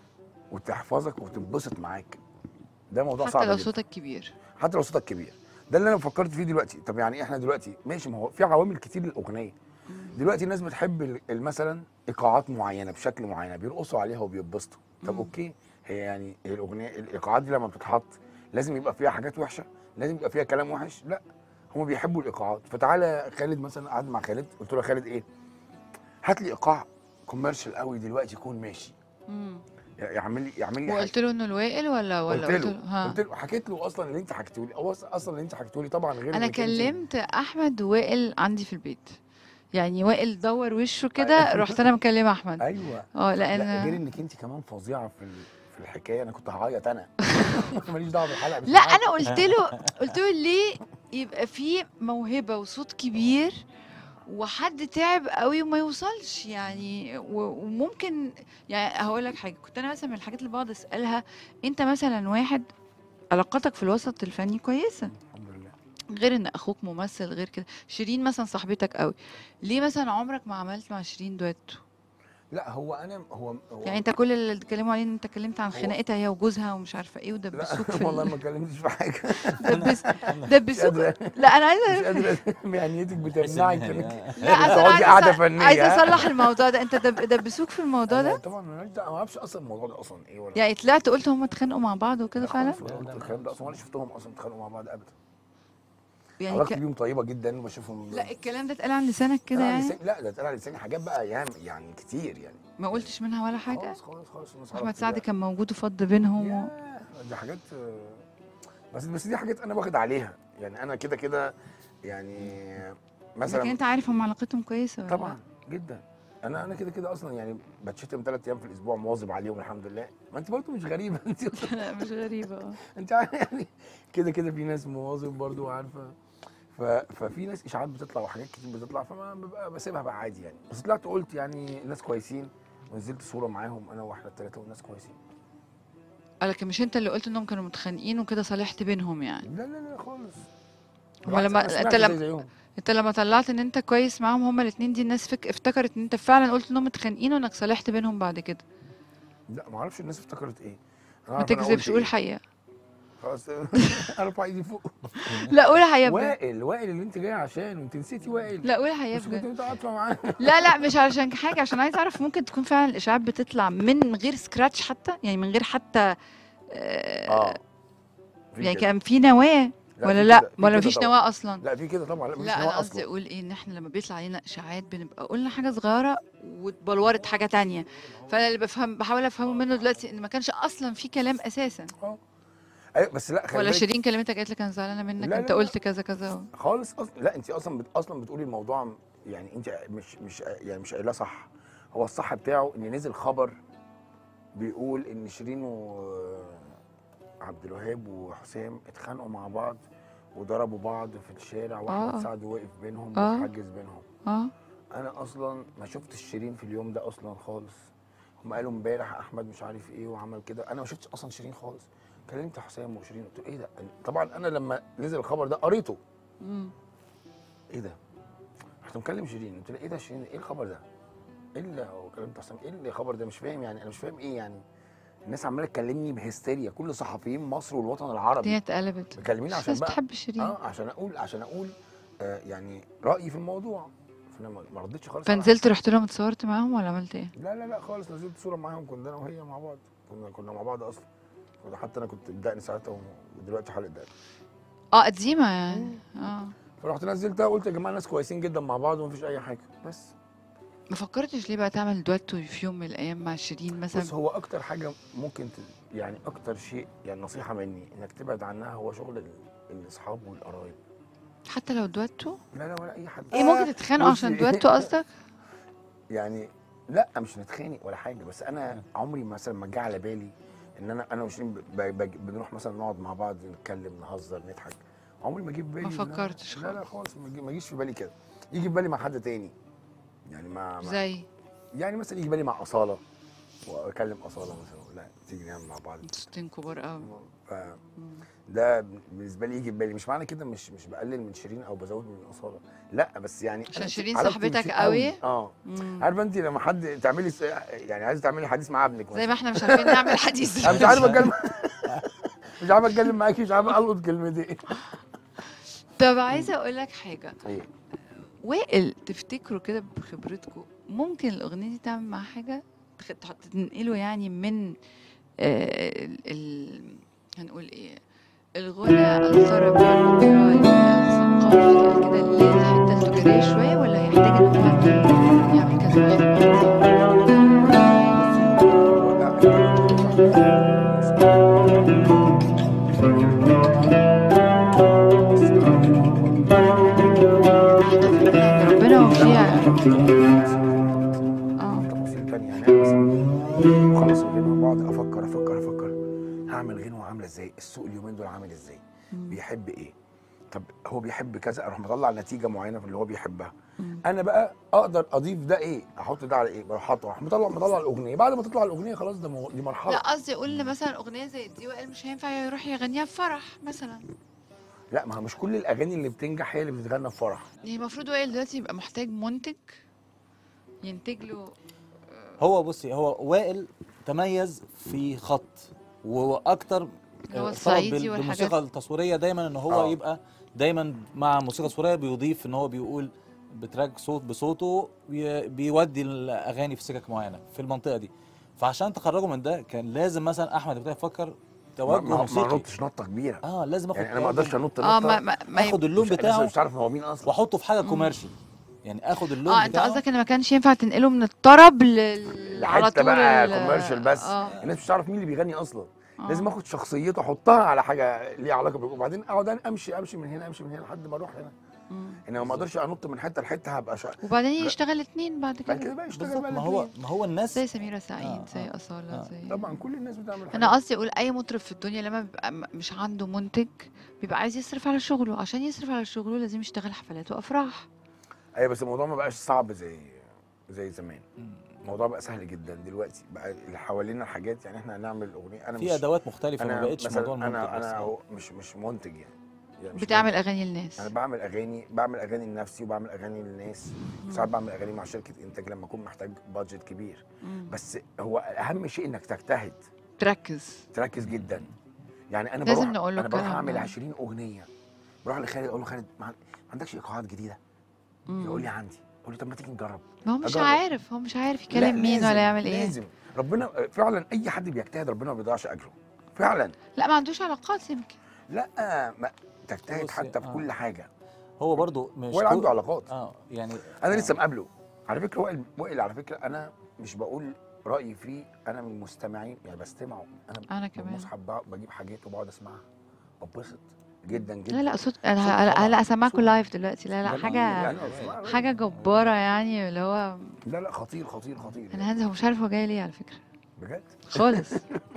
وتحفظك وتنبسط معاك ده موضوع صعب حتى لو جدا. صوتك كبير حتى لو صوتك كبير ده اللي انا فكرت فيه دلوقتي طب يعني احنا دلوقتي ماشي ما هو في عوامل كتير للاغنيه دلوقتي الناس بتحب ال- ال- مثلا ايقاعات معينه بشكل معين بيرقصوا عليها وبيتبسطوا طب مم. اوكي هي يعني هي الاغنيه الايقاعات دي لما بتتحط لازم يبقى فيها حاجات وحشه لازم يبقى فيها كلام وحش لا هم بيحبوا الايقاعات فتعالى خالد مثلا قعد مع خالد قلت له يا خالد ايه هات لي ايقاع كوميرشال قوي دلوقتي يكون ماشي مم. يعمل لي يعمل لي وقلت له انه الوائل ولا ولا قلت له ها قلت له حكيت له اصلا اللي انت حكيته لي هو اصلا اللي انت حكيته لي طبعا غير انا إنك أنت- كلمت احمد ووائل عندي في البيت يعني وائل دور وشه كده رحت انا مكلمه احمد ايوه اه لا غير لان انك انت كمان فظيعه في ال- في الحكايه انا كنت هعيط انا ماليش دعوه بالحلقه مش لا معاك. انا قلت له قلت له ليه يبقى في موهبه وصوت كبير وحد تعب قوي وما يوصلش يعني و- وممكن يعني هقول لك حاجه كنت انا مثلا من الحاجات اللي بقعد اسالها انت مثلا واحد علاقتك في الوسط الفني كويسه الحمد لله غير ان اخوك ممثل غير كده شيرين مثلا صاحبتك قوي ليه مثلا عمرك ما عملت مع شيرين دويتو لا هو انا هو, هو يعني انت كل اللي اتكلموا عليه ان انت اتكلمت عن هو- خناقتها هي وجوزها ومش عارفه ايه ودبسوك في لا والله ال- ما اتكلمتش في حاجه دبس مش دبسوك قادره لا انا مش عايزه قادره مهنيتك بتمنعك انك لا أصل أنا تقعدي عايزة قاعده أص- فنيه عايزه ها؟ اصلح الموضوع ده انت دب- دبسوك في الموضوع أنا ده طبعا ماليش دعوه ما اعرفش اصلا الموضوع ده اصلا ايه ولا يعني طلعت قلت هم اتخانقوا مع بعض وكده لا فعلا خالص ولا قلت الكلام ده اصلا ولا شفتهم اصلا اتخانقوا مع بعض ابدا يعني علاقتي ك... بيهم طيبه جدا وبشوفهم لا الكلام ده اتقال عن لسانك كده اتقال على يعني لساني- لا ده اتقال على لساني حاجات بقى يعني يعني كتير يعني ما قلتش منها ولا حاجه خالص خالص خالص الناس احمد عرفت سعد ده. كان موجود وفض بينهم و... ياه، دي حاجات آه، بس بس دي حاجات انا واخد عليها يعني انا كده كده يعني لكن مثلا انت عارف هم علاقتهم كويسه ولا طبعا جدا انا انا كده كده اصلا يعني بتشتم ثلاث ايام في الاسبوع مواظب عليهم الحمد لله ما انت برضه مش غريبه انت لا؟ لا مش غريبه اه انت عارف يعني كده كده في ناس مواظب برضه وعارفه ف... ففي ناس اشاعات بتطلع وحاجات كتير بتطلع فما ببقى بسيبها بقى عادي يعني بس طلعت قلت يعني الناس كويسين ونزلت صوره معاهم انا واحنا الثلاثه والناس كويسين آه، لكن مش انت اللي قلت انهم كانوا متخانقين وكده صالحت بينهم يعني لا لا لا خالص هو لما بالعكس، أنا انت سمعت لما زي زيهم. انت لما طلعت ان انت كويس معاهم هما الاثنين دي الناس فك... افتكرت ان انت فعلا قلت انهم متخانقين وانك صالحت بينهم بعد كده لا ما اعرفش الناس افتكرت ايه أنا ما أعرف أنا تكذبش قلت قول إيه. الحقيقه خلاص ارفع ايدي فوق لا قول الحقيقه بجد وائل وائل اللي انت جاي عشانه انت نسيتي وائل لا قول الحقيقه مش كنت بجد متعاطفه معاه لا لا مش علشان حاجه عشان عايز اعرف ممكن تكون فعلا الاشاعات بتطلع من غير سكراتش حتى يعني من غير حتى آه اه في يعني كده. كان في نواه لا، ولا في لا كده، في ولا كده مفيش طبعاً. نواه اصلا لا في كده طبعا لا مفيش لا انا نواه قصدي اصلا اقول ايه ان احنا لما بيطلع علينا اشاعات بنبقى قلنا حاجه صغيره واتبلورت حاجه تانية فانا اللي بفهم بحاول افهمه منه دلوقتي ان ما كانش اصلا في كلام اساسا ايوه بس لا خلي ولا بالك شيرين كلمتك قالت لك انا زعلانه منك لا، انت لا، لا. قلت كذا كذا و... خالص اصلا لا انت اصلا بت... اصلا بتقولي الموضوع يعني انت مش مش يعني مش قايلاه صح هو الصح بتاعه ان نزل خبر بيقول ان شيرين وعبد الوهاب وحسام اتخانقوا مع بعض وضربوا بعض في الشارع واحمد آه. سعد واقف بينهم آه. وحجز بينهم اه انا اصلا ما شفتش شيرين في اليوم ده اصلا خالص هم قالوا امبارح احمد مش عارف ايه وعمل كده انا ما شفتش اصلا شيرين خالص كلمت حسام وشيرين قلت له ايه ده طبعا انا لما نزل الخبر ده قريته مم. ايه ده رحت مكلم شيرين قلت لها ايه ده شيرين ايه الخبر ده ايه اللي هو كلمت حسام ايه اللي الخبر ده مش فاهم يعني انا مش فاهم ايه يعني الناس عماله تكلمني بهستيريا كل صحفيين مصر والوطن الدنيا العربي اتقلبت مكلميني بس عشان الناس بقى بتحب شيرين اه عشان اقول عشان اقول آه يعني رايي في الموضوع فانا ما ما ردتش خالص على فنزلت رحت لهم اتصورت معاهم ولا عملت ايه؟ لا لا لا خالص نزلت صوره معاهم كنا انا وهي مع بعض كنا كنا مع بعض اصلا كنا حتى انا كنت بدقني ساعتها ودلوقتي حلقه دقن اه قديمه يعني اه فرحت نزلتها قلت يا جماعه ناس كويسين جدا مع بعض ومفيش اي حاجه بس ما فكرتش ليه بقى تعمل دويتو في يوم من الايام مع شيرين بص مثلا هو اكتر حاجه ممكن ت... يعني اكتر شيء يعني نصيحه مني انك تبعد عنها هو شغل ال- الاصحاب والقرايب حتى لو دويتو لا لا ولا اي حد ايه ممكن تتخانقوا عشان بصي. دويتو قصدك؟ يعني لا مش نتخانق ولا حاجه بس انا عمري مثلا ما جه على بالي ان انا انا وشيرين ب... ب... ب... بنروح مثلا نقعد مع بعض نتكلم نهزر نضحك عمري ما جه في بالي ما إن أنا- فكرتش لا لا خالص ما جه- ما جيش في بالي كده يجي في بالي مع حد تاني يعني مع, مع زي يعني مثلا يجي في بالي مع اصاله واكلم اصاله مثلا لا تيجي نعمل مع بعض صوتين كبار قوي ف ده بالنسبه لي يجي في بالي مش معنى كده مش مش بقلل من شيرين او بزود من اصاله لا بس يعني عشان أنا شيرين علاقتي صاحبتك بشيرين قوي؟ اه مم. عارفه انت لما حد تعملي س- يعني عايزه تعملي حديث مع ابنك زي ما احنا مش عارفين نعمل حديث انا مش عارف اتكلم مش عارف اتكلم معاكي مش عارف القط كلمتين طب عايزه اقول لك حاجه ايه وائل تفتكروا كده بخبرتكم ممكن الاغنيه دي تعمل معاه حاجه تخ- تحط تنقله يعني من آه ال... ال... هنقول ايه الغنى الطربي والأوبرالي الثقافي كده للحته التجاريه شويه ولا هيحتاج ان هو يعمل كذا واحده ربنا وفيها اه تفاصيل تانية يعني أنا مثلا خلص الغنوة بقعد افكر افكر افكر هعمل غنوة عاملة ازاي السوق اليومين دول عامل ازاي بيحب ايه طب هو بيحب كذا اروح مطلع نتيجة معينة في اللي هو بيحبها انا بقى اقدر اضيف ده ايه احط ده على ايه بروح حاطه اروح مطلع مطلع الاغنية بعد ما تطلع الاغنية خلاص ده مو- دي مرحلة لا قصدي اقول ان مثلا اغنيه زي دي وائل مش هينفع يروح يغنيها في فرح مثلا لا ما هو مش كل الاغاني اللي بتنجح هي اللي بتتغنى في فرح يعني المفروض وائل دلوقتي يبقى محتاج منتج ينتج له هو بصي هو وائل تميز في خط واكتر اللي هو آه، الصعيدي طلب بال- والحاجات. بالموسيقى التصويريه دايما ان هو آه. يبقى دايما مع الموسيقى التصويريه بيضيف ان هو بيقول بتراك صوت بصوته بي- بيودي الاغاني في سكك معينه في المنطقه دي فعشان تخرجوا من ده كان لازم مثلا احمد ابتدى يفكر توجه ما, ما موسيقي نطش نطه كبيره اه لازم اخد يعني انا ما اقدرش انط اه نطه ما ما, ما اخد اللون مش- الناس بتاعه مش عارف هو مين اصلا واحطه في حاجه كوميرشال يعني اخد اللون اه انت بتاعه قصدك ان ما كانش ينفع تنقله من الطرب لل على لحته طول بقى ال- كوميرشال بس اه الناس مش تعرف مين اللي بيغني اصلا آه. لازم اخد شخصيته احطها على حاجه ليها علاقه بيه وبعدين اقعد أنا امشي امشي من هنا امشي من هنا لحد ما اروح هنا مم. انما ما اقدرش انط من حته لحته هبقى شا... وبعدين لا. يشتغل اتنين بعد بعد كده كده بقى يشتغل بالظبط بقى ما هو الاتنين. ما هو الناس زي سميرة سعيد آه، زي آه، أصالة آه. زي طبعا كل الناس بتعمل حاجه انا قصدي اقول اي مطرب في الدنيا لما بيبقى م- مش عنده منتج بيبقى عايز يصرف على شغله عشان يصرف على شغله لازم يشتغل حفلات وافراح ايوه بس الموضوع ما بقاش صعب زي زي زمان الموضوع بقى سهل جدا دلوقتي بقى اللي حوالينا حاجات يعني احنا هنعمل اغنيه انا في مش ادوات مختلفه ما انا بقتش مثلا موضوع المنتج انا بس انا آه. هو مش مش منتج يعني, يعني مش بتعمل منتج. اغاني للناس انا بعمل اغاني بعمل اغاني لنفسي وبعمل اغاني للناس ساعات بعمل اغاني مع شركه انتاج لما اكون محتاج بادجت كبير مم. بس هو اهم شيء انك تجتهد تركز تركز جدا يعني انا لازم بروح نقول له انا بروح الكلام اعمل ده. 20 اغنيه بروح لخالد اقول له خالد ما عن- ما عندكش ايقاعات جديده مم. يقول لي عندي اقول له طب ما تيجي نجرب ما هو مش أجرب. عارف هو مش عارف لا، يكلم مين لازم- ولا يعمل ايه لازم ربنا فعلا اي حد بيجتهد ربنا ما بيضيعش اجره فعلا لا ما عندوش علاقات يمكن لا ما تجتهد بص، حتى في آه. كل حاجه هو برضو مش ولا عنده كل- علاقات اه يعني انا آه. لسه مقابله على فكره وائل وائل على فكره انا مش بقول رايي فيه انا من المستمعين يعني بستمعه انا انا كمان بالمصحف بقى بجيب حاجات وبقعد اسمعها ببسط جدا جدا لا لا صوت صوت انا هلا طبعاً. هلا اسمعكم صوت. لايف دلوقتي لا لا يعني حاجه أنا بسمعها. حاجه جباره يعني اللي هو لا لا خطير خطير خطير انا هنزل هو مش عارف هو جاي ليه على فكره بجد خالص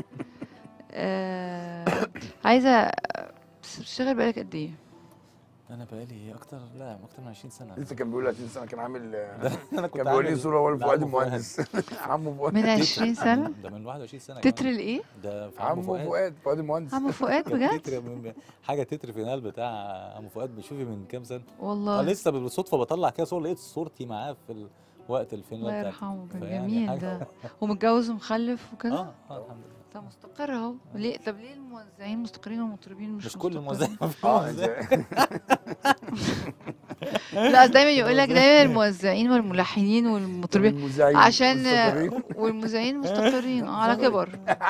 آه عايزه بس بتشتغل بقالك قد ايه؟ انا بقالي اكتر لا اكتر من 20 سنه لسه كان بيقول لي 20 سنه كان عامل انا كنت كان بيقول لي عامل صوره وائل فؤاد لعمو فؤاد. المهندس عمو فؤاد من 20 سنه ده من 21 سنه تتر كمان. الايه؟ ده في عمو عمو فؤاد فؤاد فؤاد المهندس عمو فؤاد كان بجد؟ تتر من حاجه تتر فينال بتاع عمو فؤاد بشوفي من كام سنه اه والله لسه بالصدفه بطلع كده صور لقيت صورتي معاه في ال- وقت الفينال الله بتاعتي يرحمه كان فيعني جميل حاجة- ده ومتجوز ومخلف وكده اه اه الحمد لله طب مستقر اهو ليه طب ليه الموزعين مستقرين والمطربين مش مش كل مستقرين؟ الموزعين اه انت لا دايما يقول لك دايما الموزعين والملحنين والمطربين المذيعين عشان مستقرين. والمذيعين مستقرين آه، على كبر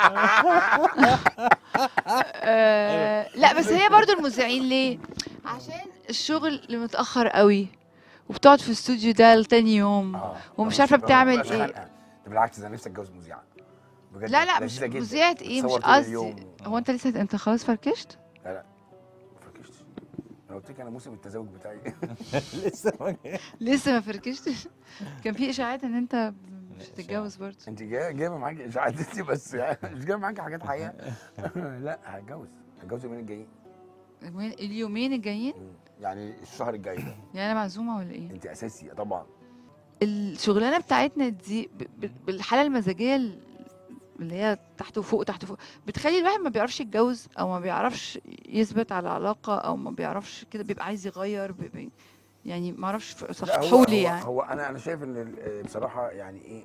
آه، لا بس هي برضو المذيعين ليه عشان الشغل اللي متاخر قوي وبتقعد في الاستوديو ده لتاني يوم آه. ومش بس عارفه ما بتعمل بقاش ايه خنقة. ده بالعكس ده انا نفسي اتجوز مذيعه بجد لا لا مش لذيذة جداً. مذيعة ايه مش بتصور طول قصدي اليوم. هو انت لسه انت خلاص فركشت ما فركشتش انا قلت لك انا موسم التزاوج بتاعي لسه ما جاي. لسه ما فركشتش كان في اشاعات ان انت مش لا، هتتجوز برضه انت جايه جايبه معاكي اشاعات انت بس يعني مش جايبه معاكي حاجات حقيقه لا هتجوز هتجوز اليومين الجايين اليومين- اليومين الجايين يعني الشهر الجاي ده يعني انا معزومه ولا ايه انت اساسي طبعا الشغلانه بتاعتنا دي ب- ب- بالحاله المزاجيه ال- اللي هي تحت وفوق تحت وفوق بتخلي الواحد ما بيعرفش يتجوز او ما بيعرفش يثبت على علاقه او ما بيعرفش كده بيبقى عايز يغير بيبقى يعني ما اعرفش لا، هو صححوا لي هو, يعني هو انا انا شايف ان ال- بصراحه يعني ايه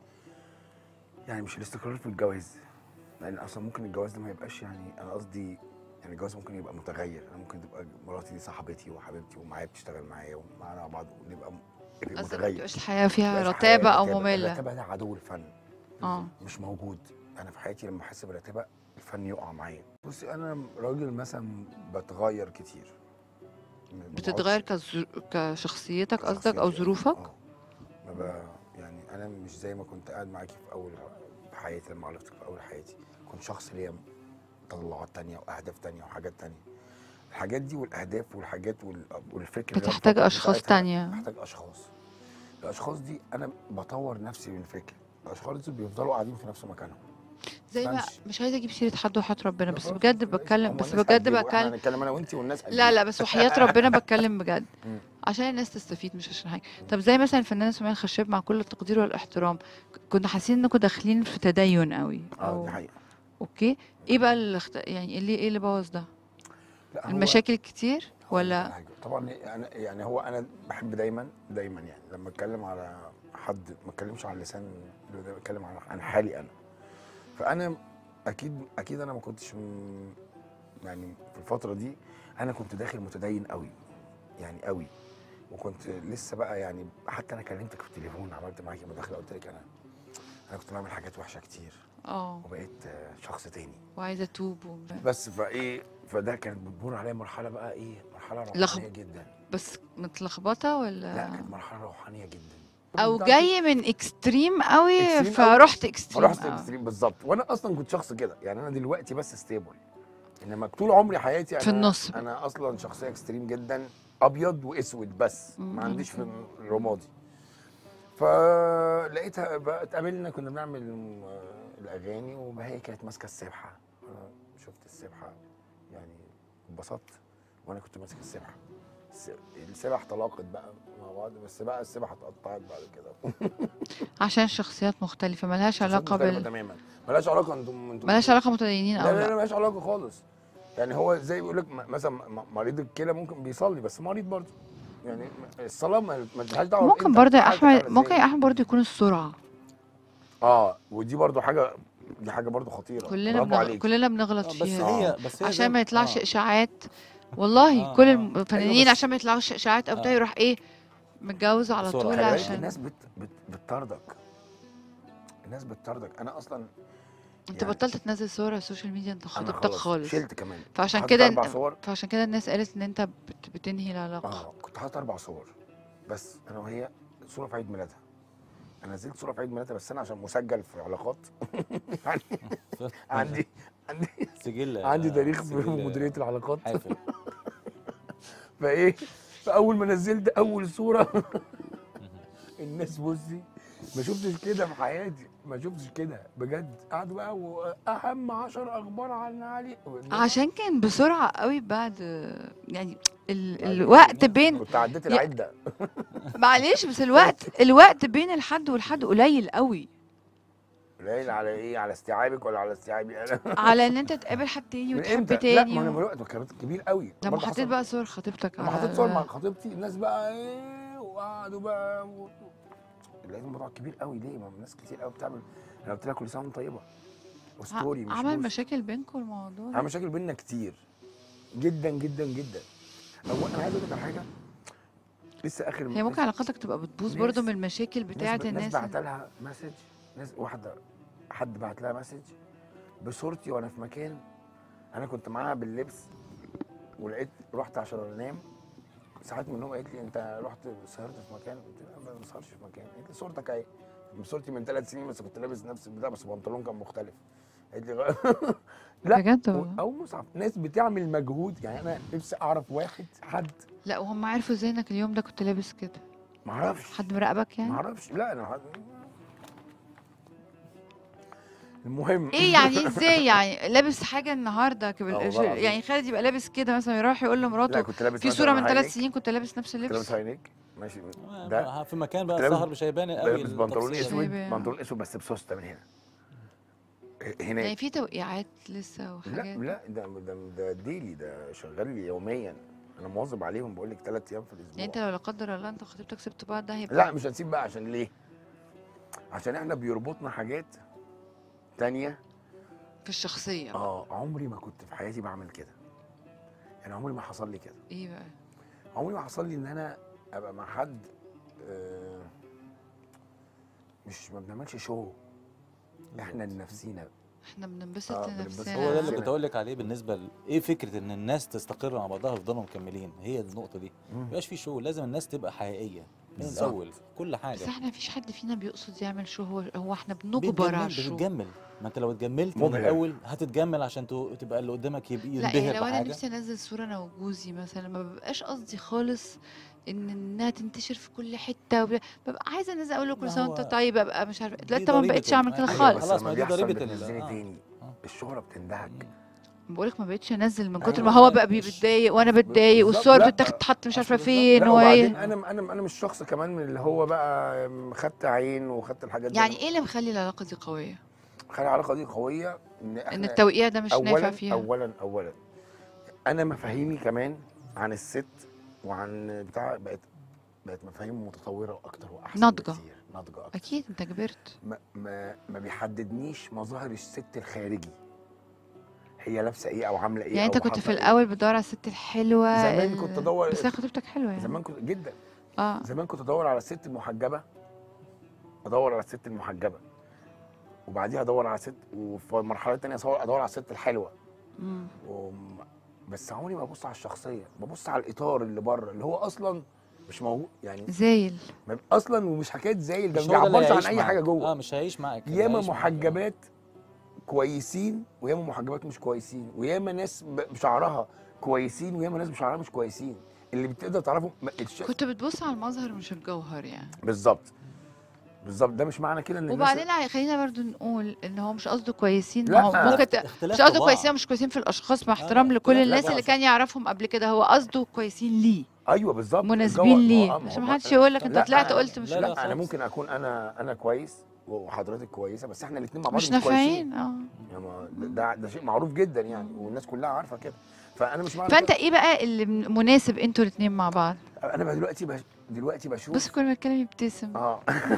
يعني مش الاستقرار في الجواز لان اصلا ممكن الجواز ده ما يبقاش يعني انا قصدي يعني الجواز ممكن يبقى متغير انا ممكن تبقى مراتي دي صاحبتي وحبيبتي ومعايا بتشتغل معايا ومعانا مع بعض ونبقى م- يبقى قصدك ما متغير تبقاش الحياه فيها مبقاش حياة رتابه او رتابة. ممله الرتابه ده عدو الفن اه مش موجود انا في حياتي لما احس برتابه الفن يقع معايا بصي انا راجل مثلا بتغير كتير ما بتتغير بقعدش- كز... كشخصيتك قصدك او شخصيتي. ظروفك اه ما ب... يعني انا مش زي ما كنت قاعد معاكي في اول حياتي لما عرفتك في اول حياتي كنت شخص ليا تطلعات تانية واهداف تانية وحاجات تانية الحاجات دي والاهداف والحاجات وال... والفكر اللي أنا بتحتاج بفكر اشخاص ساعتها تانية محتاج اشخاص الاشخاص دي انا بطور نفسي من الفكر الاشخاص دي بيفضلوا قاعدين في نفس مكانهم زي ما تفهمش. مش عايزه اجيب سيره حد وحياه ربنا لا بس خلاص، بجد بلاش. بتكلم هما بس الناس بجد هتجيبوا، احنا بتكلم هنتكلم انا وانت والناس لا هتجيبوا. لا بس وحياة ربنا بتكلم بجد مم. عشان الناس تستفيد مش عشان حاجه طب زي مثلا الفنانه سمية الخشاب مع كل التقدير والاحترام ك- كنا حاسين انكم داخلين في تدين قوي اه او دي حقيقه اوكي ايه بقى اللي اخت... يعني ايه اللي ايه اللي بوظ ده لا هو- المشاكل كتير هقول لك ولا على حاجة. طبعا انا يعني هو انا بحب دايما دايما يعني لما اتكلم على حد ما اتكلمش عن لسان اللي ده بتكلم عن عن حالي انا فانا اكيد اكيد انا ما كنتش م- يعني في الفتره دي انا كنت داخل متدين قوي يعني قوي وكنت لسه بقى يعني حتى انا كلمتك في التليفون عملت معاكي مداخله قلت لك انا انا كنت بعمل حاجات وحشه كتير اه وبقيت آه، شخص تاني وعايزه اتوب و- بس فايه فده كانت بتمر عليا مرحله بقى ايه مرحله لخ- روحانيه جدا بس متلخبطه لا ولا كانت مرحله روحانيه جدا او بتاعتي- جاي من اكستريم قوي إكستريم قوي. فرحت اكستريم رحت آه. اكستريم بالظبط وانا اصلا كنت شخص كده يعني انا دلوقتي بس ستيبل انما طول عمري حياتي انا في النص. انا اصلا شخصيه اكستريم جدا ابيض واسود بس مم. ما عنديش في الرمادي فلقيتها بقى اتقابلنا كنا بنعمل آه، الاغاني وهي كانت ماسكه السبحه انا شفت السبحه يعني انبسطت وانا كنت ماسك السبحه الس- السبح تلاقت بقى مع بعض بس بقى السبحه اتقطعت بعد كده عشان شخصيات مختلفه ملهاش شخصيات علاقه مختلفة بال تماما ملهاش علاقه انتم انتم ملهاش علاقه متدينين او لا لا لا لا ملهاش علاقه خالص يعني هو زي بيقول لك م- مثلا م- مريض الكلى ممكن بيصلي بس مريض برضه يعني الصلاه ما ما لهاش دعوه ممكن بإنت برضه يا حالتك احمد عاملة ممكن إزاي. يا احمد برضه يكون السرعه اه ودي برضه حاجه دي حاجه برضه خطيره كلنا برافو بنغ... عليك كلنا بنغلط آه، بس فيها هي بس هي عشان زي- ما يطلعش آه. اشاعات والله آه، كل آه. الفنانين بس- عشان ما يطلعوش اشاعات او بتاع آه. يروح ايه متجوز على بسرعة. طول خلي بالك عشان الناس بت بت بتطاردك الناس بتطاردك انا اصلا انت يعني بطلت تنزل صور على السوشيال ميديا انت انا خطيبتك خالص شلت كمان فعشان حاطط كده اربع صور فعشان كده الناس قالت ان انت بت... بتنهي العلاقه اه كنت حاطط اربع صور بس انا وهي صوره في عيد ميلادها انا نزلت صوره في عيد ميلادها بس انا عشان مسجل في علاقات يعني عندي عندي سجل عندي آه، تاريخ في سجل مديريه العلاقات حافل فايه فاول ما نزلت اول صوره الناس بصي ما شفتش كده في حياتي ما شفتش كده بجد قعدوا بقى واهم 10 اخبار عن علي عشان كان بسرعه قوي بعد يعني ال... الوقت بين كنت عديت يا- العده معلش بس الوقت الوقت بين الحد والحد قليل قوي قليل على ايه على استيعابك ولا على استيعابي انا على ان انت تقابل حد تاني من وتحب امتى؟ لا تاني ما انا و... من الوقت كان كبير قوي لما برضه حطيت حصل- بقى صور خطيبتك لما على حطيت صور مع خطيبتي الناس بقى ايه وقعدوا بقى و... لقيت الموضوع كبير قوي ليه؟ ما الناس كتير قوي بتعمل انا قلت لها كل سنه وانت طيبه وستوري مش عمل بوست. مشاكل بينكم الموضوع ده؟ عمل مشاكل بينا كتير جدا جدا جدا هو انا عايز اقول لك على حاجه لسه اخر هي ممكن علاقتك تبقى بتبوظ ناس- برضه من المشاكل بتاعه ناس الناس بعت لها مسج ناس واحده حد بعت لها مسج بصورتي وانا في مكان انا كنت معاها باللبس ولقيت رحت عشان انام ساعات منهم قالت لي انت رحت سهرت في مكان قلت لها ما بسهرش في مكان قالت لي صورتك اهي صورتي من ثلاث سنين بس كنت لابس نفس البتاع بس البنطلون كان مختلف قالت لي غ- لا بجد و- والله؟ او مصعب ناس بتعمل مجهود يعني انا نفسي اعرف واحد حد لا وهم عرفوا ازاي انك اليوم ده كنت لابس كده ما اعرفش حد مراقبك ما يعني اعرفش لا انا حد... المهم ايه يعني ازاي يعني لابس حاجه النهارده آه كبل... والله العظيم. يعني خالد يبقى لابس كده مثلا يروح يقول لا لمراته كنت لابس في مثلاً صوره من ثلاث هاينيك. سنين كنت لابس نفس كنت لابس اللبس هاينيك ماشي آه، ده في مكان بقى كنت لابس- السهر مش هيبان قوي لابس بنطلون التفصيلة. اسود هيبان. بنطلون اسود بس بسوسته من هنا يعني هناك في توقيعات لسه لا وحاجات لا ده ده ده ديلي ده شغال لي يوميا انا مواظب عليهم بقول لك ثلاث ايام في الاسبوع يعني انت لو لا قدر الله انت وخطيبتك سبتوا بعض ده هيبقى لا مش هنسيب بقى عشان ليه عشان احنا بيربطنا حاجات تانية في الشخصيه اه عمري ما كنت في حياتي بعمل كده يعني عمري ما حصل لي كده ايه بقى عمري ما حصل لي ان انا ابقى مع حد آه، مش ما بنعملش شو احنا لنفسينا احنا بننبسط آه، بننبسط. لنفسنا هو ده اللي نفسنا. كنت اقول لك عليه بالنسبه ل... ايه فكره ان الناس تستقر مع بعضها ويفضلوا مكملين هي النقطه دي ما يبقاش في شو لازم الناس تبقى حقيقيه من بالظبط. الاول في كل حاجه بس احنا مفيش حد فينا بيقصد يعمل شو هو هو احنا بنجبر بتجمل على الشو بتتجمل ما انت لو اتجملت من مبهر. الاول هتتجمل عشان تو- تبقى اللي قدامك يبقى لا يعني ينبهر لو انا بحاجه نفسي انزل صوره انا وجوزي مثلا ما ببقاش قصدي خالص ان انها تنتشر في كل حته وبلا- ببقى عايزه انزل اقول له كل ما سنه وانت هو طيب ابقى مش عارفه دي دلوقتي طبعا ما ضريبة بقتش اعمل كده ال- أيوة، خالص بس خلاص، لما ما دي بيحصل ضريبة ال- بتنزلي آه. تاني آه. الشهرة بتندهك بقولك ما بقتش انزل من كتر أيوة. ما هو بقى بيتضايق وانا بتضايق بالظبط. والصور لا، بتتاخد تحط مش عارفه أصل- فين لا وايه وبعدين انا انا انا مش شخص كمان من اللي هو بقى خدت عين وخدت الحاجات دي يعني ايه اللي مخلي العلاقه دي قويه خلي العلاقه دي قويه ان ان احنا التوقيع ده مش نافع اولا فيها اولا اولا انا مفاهيمي كمان عن الست وعن بتاع بقت بقت مفاهيم متطوره اكتر واحسن ناضجة. بكتير ناضجه اكتر اكيد انت كبرت ما ما ما بيحددنيش مظاهر الست الخارجي هي لابسه ايه او عامله ايه يعني انت أو كنت حاطة في إيه. الاول بتدور على الست الحلوه زمان ال- كنت أدور- بس هي خطيبتك حلوه يعني زمان كنت جدا اه زمان كنت ادور على الست المحجبه ادور على الست المحجبه وبعديها ادور على ست وفي المرحله الثانيه ادور على الست الحلوه مم. وم... بس عمري ما ببص على الشخصيه ببص على الاطار اللي بره اللي هو اصلا مش موجود يعني زايل ما- اصلا ومش حكايه زي ده مش ما هو ده اللي بيعبرش عن هيعيش اي معاك. حاجه جوه اه مش هيعيش معاك اللي ياما هيعيش معاك. محجبات كويسين وياما محجبات مش كويسين وياما ناس ب- بشعرها كويسين وياما ناس بشعرها مش كويسين اللي بتقدر تعرفهم ما- الش... كنت بتبص على المظهر مش الجوهر يعني بالظبط بالظبط ده مش معنى كده ان الناس- وبعدين ع- خلينا برضو نقول ان هو مش قصده كويسين لا. ما هو ممكن ت... اختلاف مش قصده طباع. كويسين مش كويسين في الاشخاص مع احترام لا، لكل لا، الناس لا. اللي كان يعرفهم قبل كده هو قصده كويسين ليه ايوه بالظبط مناسبين الجو- ليه ما هو- ما عشان هو- ما حدش يقول لك انت لا، طلعت أنا- قلت مش لا، لا, لا، انا خالص. ممكن اكون انا انا كويس وحضرتك كويسه بس احنا الاثنين مع بعض مش مش, كويسين نافعين اه يعني ما- ده ده شيء معروف جدا يعني والناس كلها عارفه كده فانا مش معنى فانت كده ايه بقى اللي من- مناسب انتوا الاثنين مع بعض انا بقى دلوقتي بش... دلوقتي بشوف بص كل ما يتكلم يبتسم اه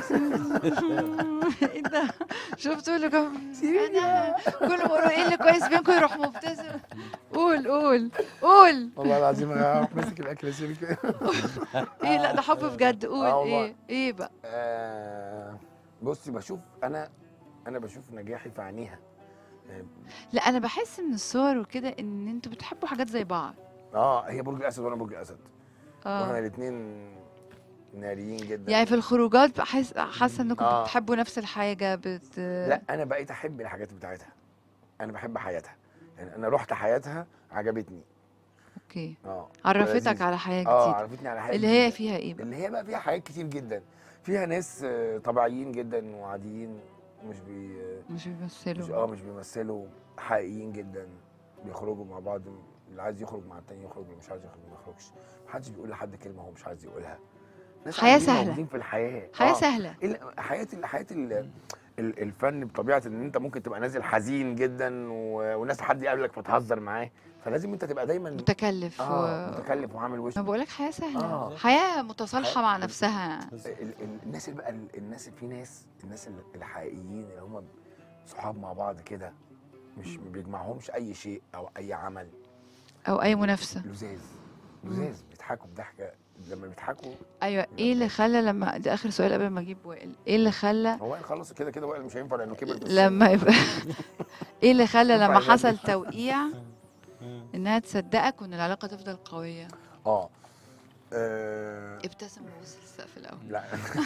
ايه ده شفتوا له كم انا كل ما اقول له ايه اللي كويس بينكم يروح مبتسم قول قول قول والله العظيم انا هروح ماسك الاكل اشيل كده ايه لا ده حب بجد قول آه والله. ايه ايه بقى آه، بصي بشوف انا انا بشوف نجاحي في عينيها يعني لا انا بحس من الصور وكده ان انتوا بتحبوا حاجات زي بعض اه هي برج الاسد وانا برج الاسد واحنا اه الاثنين ناريين جدا يعني في الخروجات بحس حاسه انكم آه. بتحبوا نفس الحاجه بت لا انا بقيت احب الحاجات بتاعتها انا بحب حياتها يعني انا رحت حياتها عجبتني اوكي اه عرفتك لذيذ. على حياه اه جديده عرفتني على حاجه اللي هي جديدة. فيها ايه بقى اللي هي بقى فيها حاجات كتير جدا فيها ناس آه، طبيعيين جدا وعاديين مش بي مش مش اه بيمثلوا مش بيمثلوا حقيقيين جدا بيخرجوا مع بعض اللي عايز يخرج مع التاني يخرج اللي مش عايز يخرج ما يخرجش محدش بيقول لحد كلمه هو مش عايز يقولها ناس حياة عاديين سهلة. موجودين في الحياه حياه آه. سهله ال- حياه ال- حياه ال- ال- الفن بطبيعه ان انت ممكن تبقى نازل حزين جدا و- والناس حد يقابلك فتهزر معاه فلازم انت تبقى دايما متكلف اه و... متكلف وعامل وش ما بقولك حياه سهله آه. حياه متصالحه حياة- مع نفسها ال- ال- الناس اللي بقى ال- الناس في ناس الناس ال- الحقيقيين اللي هم صحاب مع بعض كده مش ما بيجمعهمش اي شيء او اي عمل او اي منافسه لزاز لزاز بيضحكوا بضحكه لما بيضحكوا ايوه ايه اللي خلى لما ده اخر سؤال قبل ما اجيب وائل ايه اللي خلى هو خلص كده كده وائل مش هينفع لانه كبر في السن. لما يبقى ايه اللي خلى ينفع لما يغني. حصل توقيع انها تصدقك وان العلاقه تفضل قويه اه آه، ابتسم وبص للسقف الاول لا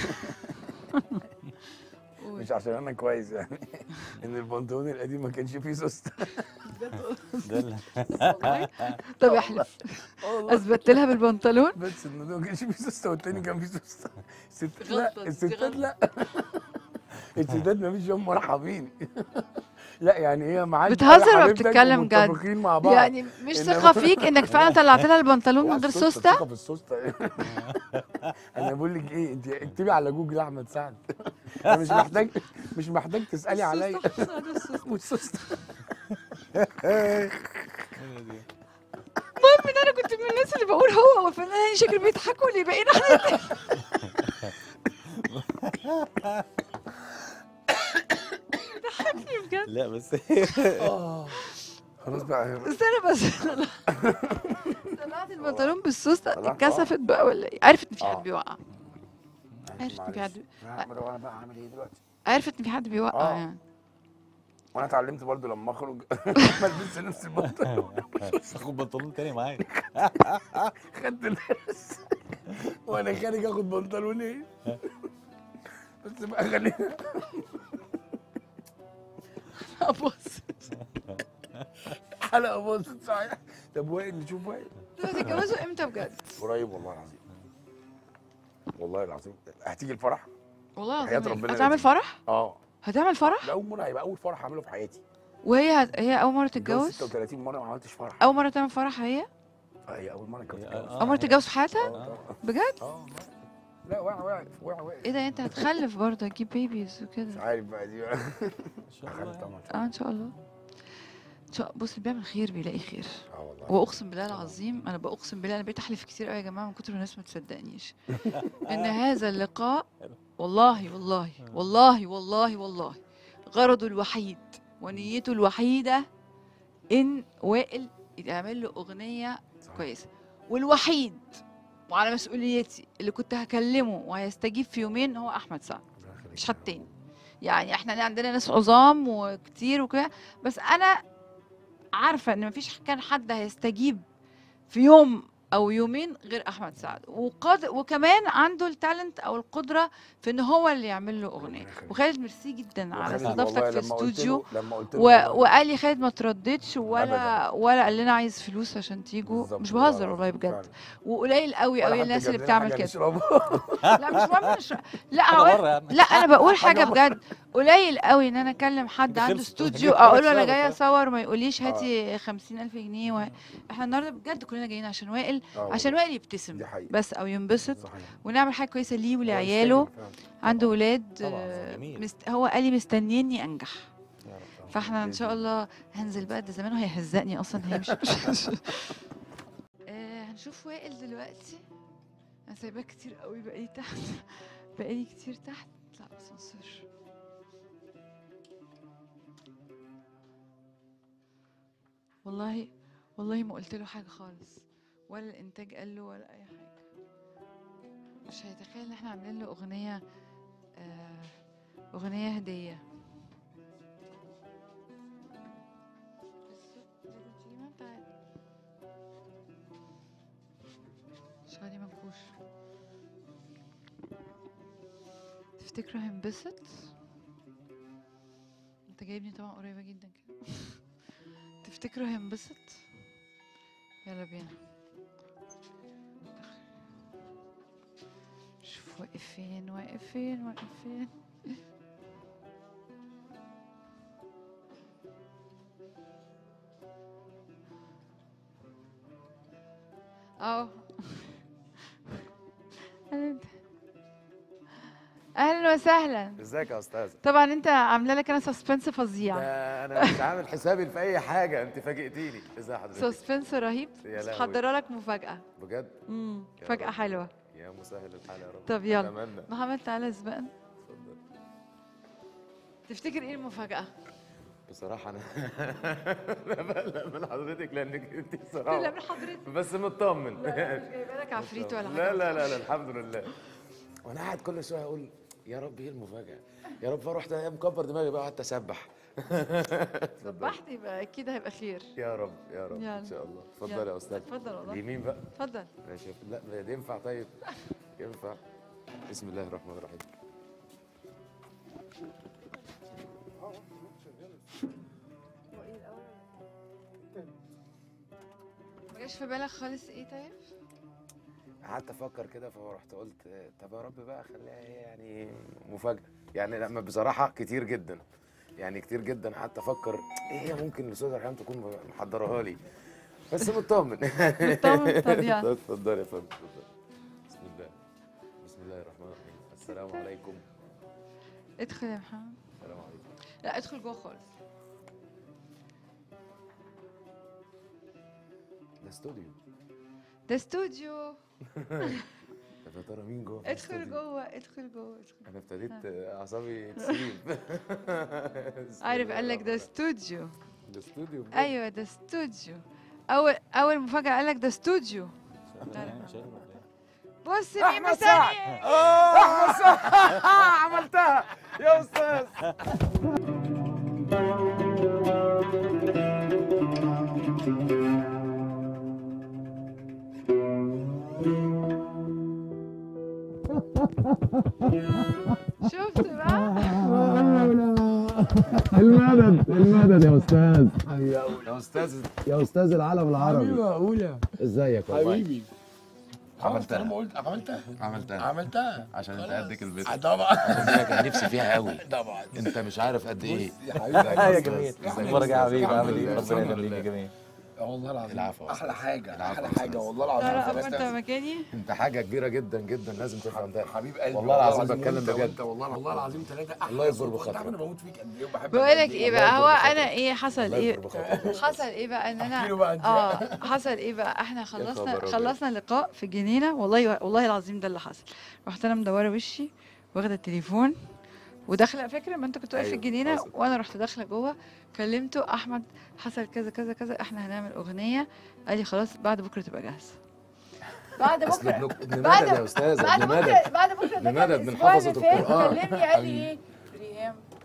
قول. مش عشان انا كويس يعني ان البنطلون القديم ما كانش فيه سوسته ده اللي- طب احلف اثبت لها بالبنطلون بس انه ده ما كانش فيه سوسته والتاني كان فيه سوسته الستات غلطة، لا دي الستات غلطة. لا الستات ما فيش يوم مرحبين لا يعني هي معاك بتهزر ولا بتتكلم جد؟ متفقين مع بعض يعني مش إنما- ثقه فيك انك فعلا طلعت لها البنطلون من غير السوستة، سوسته ثقة في السوسته انا بقول لك ايه انت اكتبي على جوجل احمد سعد انا مش محتاج مش محتاج تسالي عليا والسوسته المهم ان انا كنت من الناس اللي بقول هو والفنان هاني شاكر بيضحكوا لي بقينا احنا الاتنين. ضحكني بجد لا بس اه خلاص بقى استنى بس طلعت البنطلون بالسوسته طلعت، اتكسفت بقى ولا ايه عرفت ان في آه. حد بيوقع عرفت ان في حد معلش. انا بقى اعمل ايه دلوقتي عرفت ان في حد بيوقع آه. يعني وانا اتعلمت برضو لما اخرج ما البس نفس البنطلون اخد بنطلون تاني معاك خدت الناس وانا خارج اخد بنطلونين بس بقى خلينا ابص حلقه باظت صحيح طب وائل نشوف وائل انتوا هتتجوزوا امتى بجد؟ قريب والله العظيم والله العظيم هتيجي الفرح والله حياة العظيم ربنا هتعمل لازم. فرح؟ اه هتعمل فرح؟ لاول مره هيبقى اول فرح اعمله في حياتي وهي هت... هي اول مره اتجوزت تتجوز؟ 36 مره ما عملتش فرح اول مره تعمل فرح هي؟ آه، هي اول مره كنت هي- اتجوز آه. اول مره تتجوز في حياتها؟ اه طبعا. بجد؟ اه لا واقع واقع واقع واقع ايه ده انت هتخلف برضه هتجيب بيبيز مش وكده عارف بقى دي بقى ان شاء الله دخلت يعني. طبعا اه ان شاء الله ان شاء بص اللي بيعمل خير بيلاقي خير اه والله واقسم بالله العظيم انا باقسم بالله انا بقيت احلف كتير قوي يا جماعه من كتر الناس ما تصدقنيش ان هذا اللقاء والله والله والله والله والله غرضه الوحيد ونيته الوحيده ان وائل يعمل له اغنيه صح. كويسه والوحيد وعلى مسؤوليتي اللي كنت هكلمه وهيستجيب في يومين هو احمد سعد ربنا يخليك مش يا حد رب. تاني يعني احنا عندنا ناس عظام وكتير وكده بس انا عارفه ان مفيش كان حد هيستجيب في يوم او يومين غير احمد سعد وقد وكمان عنده التالنت او القدره في ان هو اللي يعمل له اغنيه وخالد ميرسي جدا على وخالد استضافتك والله في لما قلت الاستوديو له- لما قلت له و... والله- وقال لي خالد ما ترددش ولا أبداً. ولا قال لنا عايز فلوس عشان تيجوا بالظبط مش والله بهزر العظيم والله بجد فعلاً. وقليل قوي ولا قوي حد الناس جاب اللي لنا بتعمل حاجة كده نشربها. لا مش مهم نشرب لا حاجة هقول بره يعني. لا انا بقول حاجه حاجة بجد قليل قوي ان انا اكلم حد دي عنده خلصت. استوديو هجيب اقول له انا لك جايه شغل. اصور وما يقوليش هاتي 50000 جنيه و... احنا النهارده بجد كلنا جايين عشان وائل آه عشان والله. وائل يبتسم دي حقيقة. بس او ينبسط صحيح. ونعمل حاجه كويسه ليه هو ولعياله يستاهل فعلاً. عنده ولاد طبعاً، آه، جميل. مست... هو قال لي مستنيني انجح يا رب طبعاً. فاحنا ان شاء بإذن الله هنزل بقى ده زمانه هيهزقني اصلا هيمشي آه، هنشوف وائل دلوقتي انا سايباه كتير قوي بقالي تحت بقالي كتير تحت لا اسانسير والله والله ما قلت له حاجه خالص ولا الانتاج قال له ولا اي حاجه مش هيتخيل ان احنا عاملين له اغنيه آه، اغنيه هديه شغالي منكوش تفتكروا هينبسط انت جايبني طبعا قريبة جدا كده تفتكروا هينبسط يلا بينا شوف واقف فين واقف فين واقف فين اهو اهلا اهلا وسهلا ازيك يا استاذ طبعا انت عامله لك انا سسبنس فظيع ده انا مش عامل حسابي في اي حاجه انت فاجئتيني ازي حضرتك سسبنس رهيب يا لهوي. محضره لك مفاجاه بجد امم يا مفاجاه رب. حلوه يا مسهل الحال يا رب طب يلا. اتمنى محمد تعالى سبقنا اتفضل. تفتكر ايه المفاجاه بصراحه انا انا بقلق من حضرتك لانك انت لا بصراحه من حضرتك بس مطمن لا لا، مش جايبه لك عفريت ولا حاجه لا لا لا لا الحمد لله وانا قاعد كل شويه اقول يا رب ايه المفاجاه يا رب رحت مكبر دماغي بقى قعدت اسبح صبحت يبقى اكيد هيبقى خير يا رب يا رب يلا. ان شاء الله اتفضل يلا. يا استاذ اتفضل والله اليمين بقى اتفضل ماشي لا ده ينفع طيب ينفع بسم الله الرحمن الرحيم ما جاش في بالك خالص ايه طيب قعدت افكر كده فرحت قلت آه، طب يا رب بقى خليها ايه يعني مفاجاه يعني لما بصراحه كتير جدا يعني كتير جدا قعدت افكر ايه هي ممكن الاستاذه ريهام تكون محضراها لي بس مطمن مطمن؟ طب يلا. اتفضل يا فندم اتفضل بسم الله بسم الله الرحمن الرحيم السلام عليكم ادخل يا محمد السلام عليكم لا ادخل جوه خالص ده استوديو ده استوديو طب يا ترى مين جوه في ادخل الاستوديو؟ جوه ادخل جوه ادخل انا ابتديت آه، اعصابي تسيب بسم عارف الله قال لك ده الرحمن استوديو الرحيم. ده استوديو بجد؟ ايوه ده استوديو اول اول مفاجاه قال لك ده استوديو بص مين مستني عملتها يا استاذ شفت بقى المدد المدد يا استاذ يا استاذ يا استاذ العالم العربي معقولة ازيك والله حبيبي عملتها. طالما قلت عملتها عملتها عملتها عشان انت قدك البيت آه، طبعا انا كان نفسي فيها قوي طبعا انت مش عارف قد ايه يا حبيبي يا جميل اخبارك يا حبيبي الحمد عامل لله، ايه ربنا الحمد يخليك لله. يا جميل اه والله العظيم العفو يا احلى أستاذ. حاجه العفو احلى يا حاجه أستاذ. والله العظيم تعرف أنا انت بستأذن. مكاني انت حاجه كبيره جدا جدا لازم تفهم ده حبيب قلبي والله العظيم بتكلم وأنت- بجد. وأنت والله والله العظيم ثلاثه احلى الله يكبر صوت. بخاطرك. أنت عارف انا بموت فيك قد ايه وبحبك بقول قد لك ايه بقى الله هو يكبر انا بخاطرك. ايه حصل الله ايه يكبر بخاطرك. حصل ايه بقى ان احكي له انا بقى أنت. اه حصل ايه بقى احنا خبر خلصنا أبيض. خلصنا لقاء في الجنينه والله والله العظيم ده اللي حصل رحت انا مدوره وشي واخده التليفون وداخله فاكره ما انت كنت واقف في أيوة، الجنينه حصل. وانا رحت داخله جوه كلمته احمد حصل كذا كذا كذا احنا هنعمل اغنيه قال لي خلاص بعد بكره تبقى جاهزه بعد اصل بكره ابن ابن بعد- مدد يا استاذ بعد ابن بكره مدد بعد بكره ده ابن كان مدد من الأسبوع حفظة اللي فات القرآن. كلمني قال لي ايه ريهام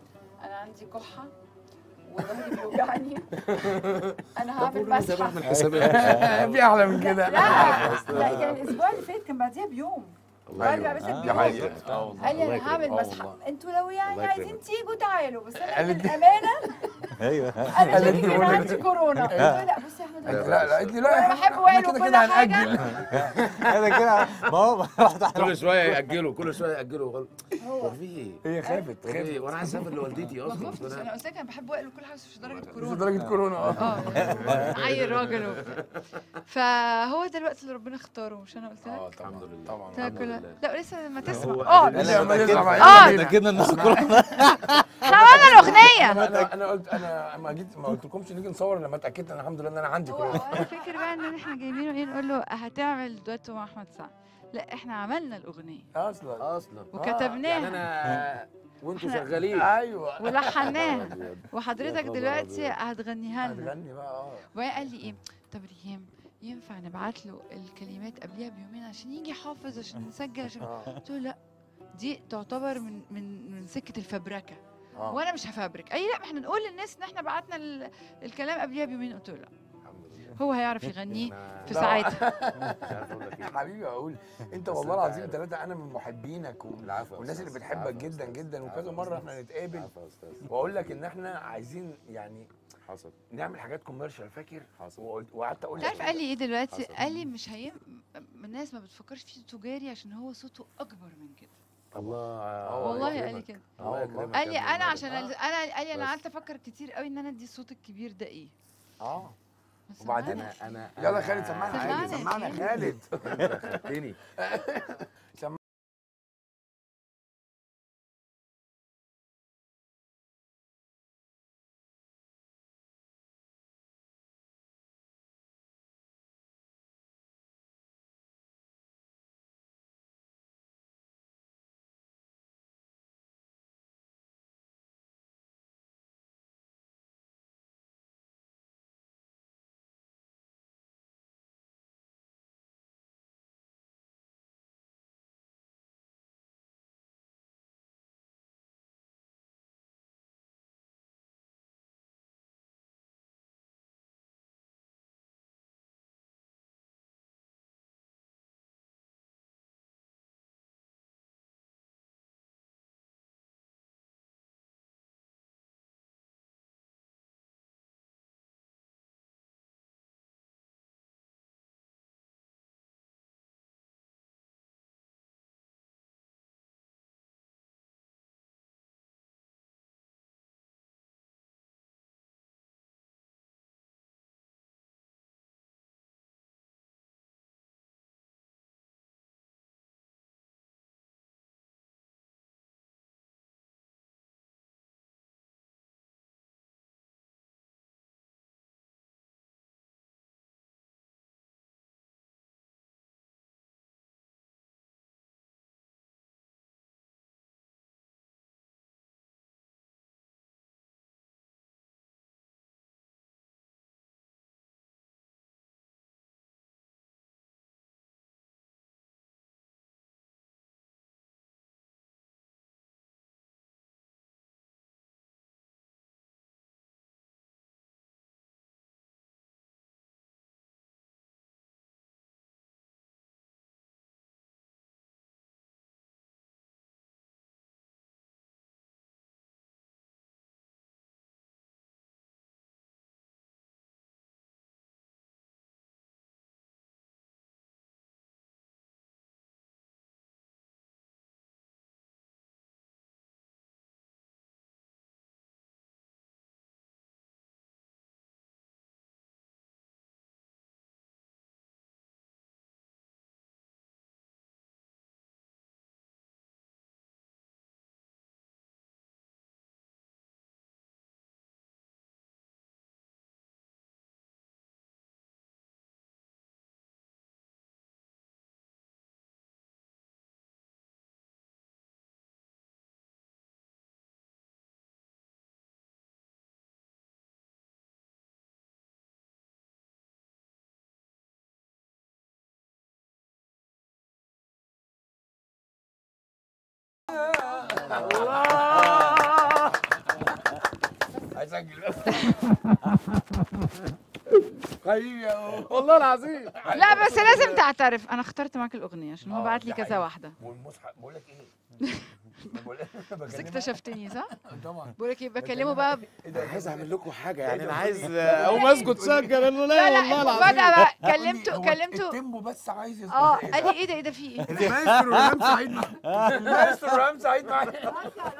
انا عندي كحه وظهري بيوجعني انا هعمل مسحه من حساب في احلى من كده لا لا يعني الاسبوع اللي فات كان بعديها بيوم بعد ما لبست آه. دي بيوم حقيقة. اه والله قال لي الله انا هعمل يكرمك. آه مسحه والله. انتوا لو يعني الله عايزين يكرمك. تيجوا تعالوا بس انا قالت لي- بالامانه ايوه انا قالت شاكك لي ان قولي. عندي كورونا قلت له لا بصي يا احمد لا أنا لا قالت لي لا بحب إحنا وائل كده وكل كده حاجة. هنأجل انا كده ما هو كل شويه ياجلوا كل شويه ياجلوا هو هو في ايه؟ هي خافت هو في ايه؟ خافت وانا عايز اسافر لوالدتي ما اصلا خفتش انا قلت لك انا بحب وائل وكل حاجه بس مش لدرجه مش كورونا لدرجه كورونا اه اه عيل راجل وبتاع فهو ده الوقت اللي ربنا اختاره مش انا قلت اه لك الحمد لله طبعا قلت لك الحمد لا لله. لا لسه لما تسمع هو اه قال لا ما يسمع آه. يلا كده انها كورونا احنا قلنا الاغنيه انا انا قلت انا ما جيت ما قلتلكمش نيجي نصور لما اتاكدت ان الحمد لله ان انا عندي هو كورونا هو الفكر بقى ان احنا جايبينه ايه نقول له هتعمل دويتو مع احمد سعد لا احنا عملنا الاغنيه اصلا اصلا يعني وكتبناها انا وانتوا إحنا- شغالين ايوه ولحناها يا وحضرتك خبر دلوقتي أبيض. هتغنيها لنا هتغني بقى اه وهي قال لي ايه طب ريهام ينفع نبعت له الكلمات قبلها بيومين عشان يجي حافظ عشان نسجل عشان اه قلت له لا دي تعتبر من من من سكه الفبركه اه وانا مش هفبرك اي لا ما احنا نقول للناس ان احنا بعتنا ال- الكلام قبلها بيومين قلت له لا الحمد لله هو هيعرف يغنيه أنا في لا. ساعتها مش عارف اقول لك يا ايه حبيبي اقول انت بس والله أنت العظيم عارف. ثلاثه انا من محبينك و... العفو يا والناس اللي أستاذ. بتحبك العفو يا جدا أستاذ. جدا العفو وكذا يا مره أستاذ. احنا نتقابل العفو يا استاذ واقول لك ان احنا عايزين يعني حصل نعمل حاجات كوميرشال فاكر حصل وقلت وقعدت اقول انت عارف قال لي ايه دلوقتي حصل. قال لي مش هيم الناس ما بتفكرش فيه تجاري عشان هو صوته اكبر من كده الله آه، والله يكرمك. قال لي كده الله والله. يكرمك قال يا لي ابن انا النبي. عشان ال- انا قال لي انا بس. قعدت افكر كتير قوي ان انا ادي الصوت الكبير ده ايه اه بس وبعدين سمعنا. انا انا يلا أنا خالد سمعنا سمعنا حاجه يا سمعنا خالد. خالد انت خدتني حبيبي يا والله العظيم لا بس لازم تعترف انا اخترت معاك الاغنيه عشان هو آه، بعت لي ده كذا حقيقي. واحده والمصحف بقول لك ايه بقول لك بس بكلمك. اكتشفتني صح؟ طبعا بقول لك ايه بكلمه بقى ايه ده عايز اعمل لكم حاجه يعني ده انا قولي- عايز قولي- اقوم اسكت سكر لا لا لا والله المفاجاه العظيم بقى قولي، كلمته هو كلمته التيمبو بس عايز يظبط اه إيه قال ده؟ لي ايه ده ايه ده في ايه؟ المايسترو رام سعيد معايا المايسترو رام سعيد معايا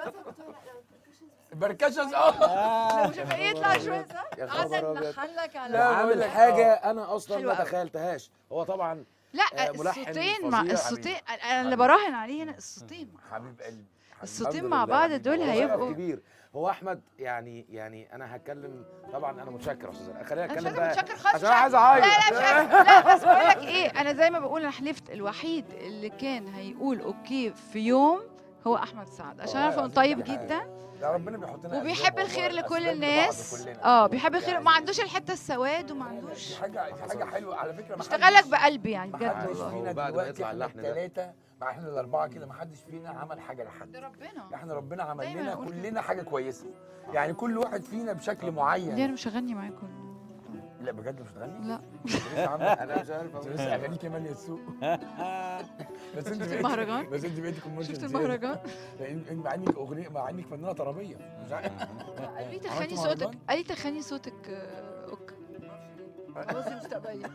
بركشز اه مش عارفه ايه يطلع شويه صح؟ يا قعدنا خبر أبيض. نحلك على لا، بقول عامل لك حاجه انا اصلا حلوة ما أوي. تخيلتهاش هو طبعا لا آه، ملحن الصوتين مع فظيع. الصوتين انا اللي براهن عليه هنا الصوتين حبيب قلبي الصوتين الحمد مع لله. بعض دول هو هيبقوا كبير هو احمد يعني يعني انا هتكلم طبعا انا متشكر يا استاذ خلينا انا مش اتكلم عايزه بقى متشكر خالص عشان انا عايز لا اعيط لا مش عايزة- لا بس بقول لك ايه انا زي ما بقول انا حلفت الوحيد اللي كان هيقول اوكي في يوم هو احمد سعد عشان والله عارفه انه العظيم طيب دي حاجة. جدا لا ربنا بيحط لنا وبيحب أسباب الخير والله، لكل أسباب لبعض الناس كلنا. اه بيحب الخير يعني ما عندوش الحته السواد وما عندوش دي حاجه دي حاجه حلوه على فكره ما اشتغلك حدش- بقلبي يعني ما بجد حدش والله فينا هو بعد ما دلوقتي يطلع احنا اللحن ده. الثلاثه مع احنا الاربعه كده ما حدش فينا عمل حاجه لحد ده ربنا احنا ربنا عمل دايماً لنا أقول كده. كلنا حاجه كويسه يعني كل واحد فينا بشكل ليه معين انا مش هغني معاكم لا بجد مش هتغني لا لسه عامله انا مش عارف انت لسه اغانيك كمان يا السوق بس انت شفت بقيتي- المهرجان؟ بس انت بقيتي كوميرشال شفت زيادة. المهرجان لان إن مع انك اغنيه مع انك فنانه طربيه مش عارف قال لي تخني عملتوا صوتك مهرجان؟ قال لي تخني صوتك آه، اوكي بصي مستقبلي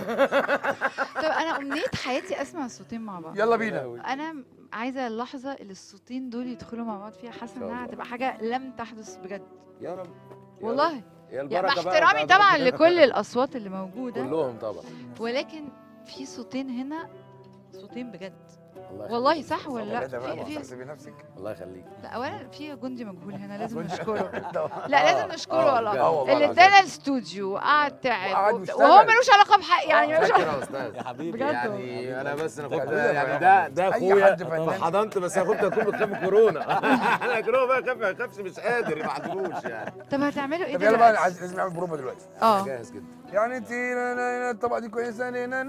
طب انا امنيه حياتي اسمع الصوتين مع بعض يلا بينا انا عايزه اللحظه اللي الصوتين دول يدخلوا مع بعض فيها حاسه انها هتبقى حاجه لم تحدث بجد يا رب يا والله رب. يا يعني البركه مع بقى احترامي بتاعت طبعا ربنا. لكل الاصوات اللي موجوده كلهم طبعا ولكن في صوتين هنا صوتين بجد الله يخليك. والله صح ولا لا لا بقى في في تحسبي نفسك الله يخليك لا اولا في جندي مجهول هنا لازم جندي- نشكره لا لا لازم نشكره آه، والله بجد. آه والله اللي العظيم. ادانا الاستوديو وقعد تعب وقعد وبت- واشتغل. وهو ملوش علاقه بحق يعني ملوش شكرا علاقه يا استاذ يا حبيبي بجد يعني انا بس انا كنت حبيبي. يعني ده ده أي اخويا حد فنان. فحضنت بس انا كنت اكون بتخاف من كورونا انا كورونا بقى خاف ما يخافش مش قادر ما عندوش يعني طب هتعملوا ايه طب يلا بقى دلوقتي؟ عايز- لازم نعمل بروفا دلوقتي اه جاهز جدا يعني انت لا- لا- لا، الطبقه دي كويسه لينا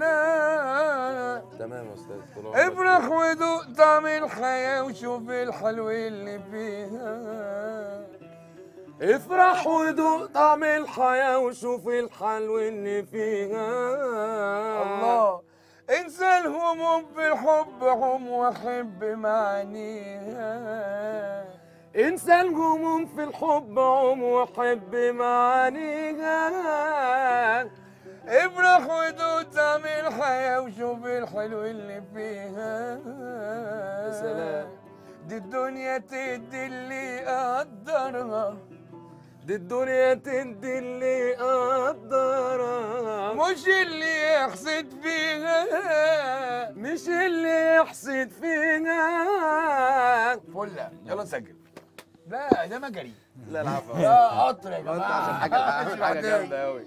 نا تمام يا استاذ طول عمرك. افرح وذوق طعم الحياه وشوف الحلو اللي فيها افرح وذوق طعم الحياة وشوف الحلو اللي فيها الله انسى الهموم في الحب هم وحب معانيها انسى الهموم في الحب عم وحب معانيها افرح وذوق طعم الحياه وشوف الحلو اللي فيها سلام. دي الدنيا تدي اللي قدرها دي الدنيا تدي اللي قدرها مش اللي يحسد فيها مش اللي يحسد فينا فله يلا نسجل لا ده مجري لا العفو ده قطر يا ما انت جماعه عشان حاجه عامل حاجه جامده قوي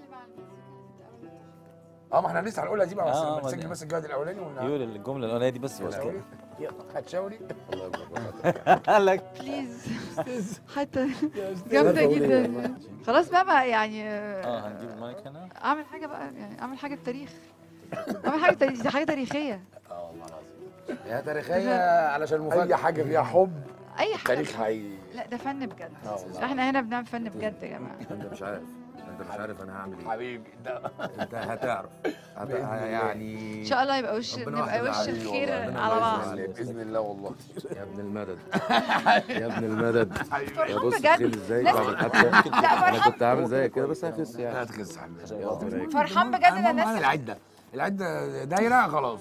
اه ما احنا لسه هنقولها دي بقى آه، بس ما نسجل دي- بس الجهد الاولاني ون- يقول الجمله الاولانيه دي بس واسكت هتشاوري هتشاوري الله يبارك لك بليز حتى جامده جدا خلاص بقى, بقى يعني اه آه، هنجيب المايك هنا اعمل حاجه بقى يعني اعمل حاجه بتاريخ اعمل حاجه تاريخ دي حاجه تاريخيه اه والله العظيم يا تاريخيه علشان اي المفاجاه حاجه فيها حب اي حاجه تاريخ هي لا ده فن بجد اه والله. احنا هنا بنعمل فن بجد يا جماعه انت مش عارف انت مش عارف انا هعمل ايه حبيبي ده انت هتعرف هت... بإذن الله. يعني ان شاء الله يبقى وش ربنا نبقى يحفظها وش عليك الخير والله. ربنا على يحفظها بعض عليك. باذن الله والله يا ابن المدد يا ابن المدد يا فرحان بص بجد تخيل ازاي ناس- بعد الحادثه لا انا فرحان كنت عامل زيك كده بس هخس لا يعني تخس حبيبي يا ربنا يكرمك. فرحان بجد ان المهم الناس العده العده دايره خلاص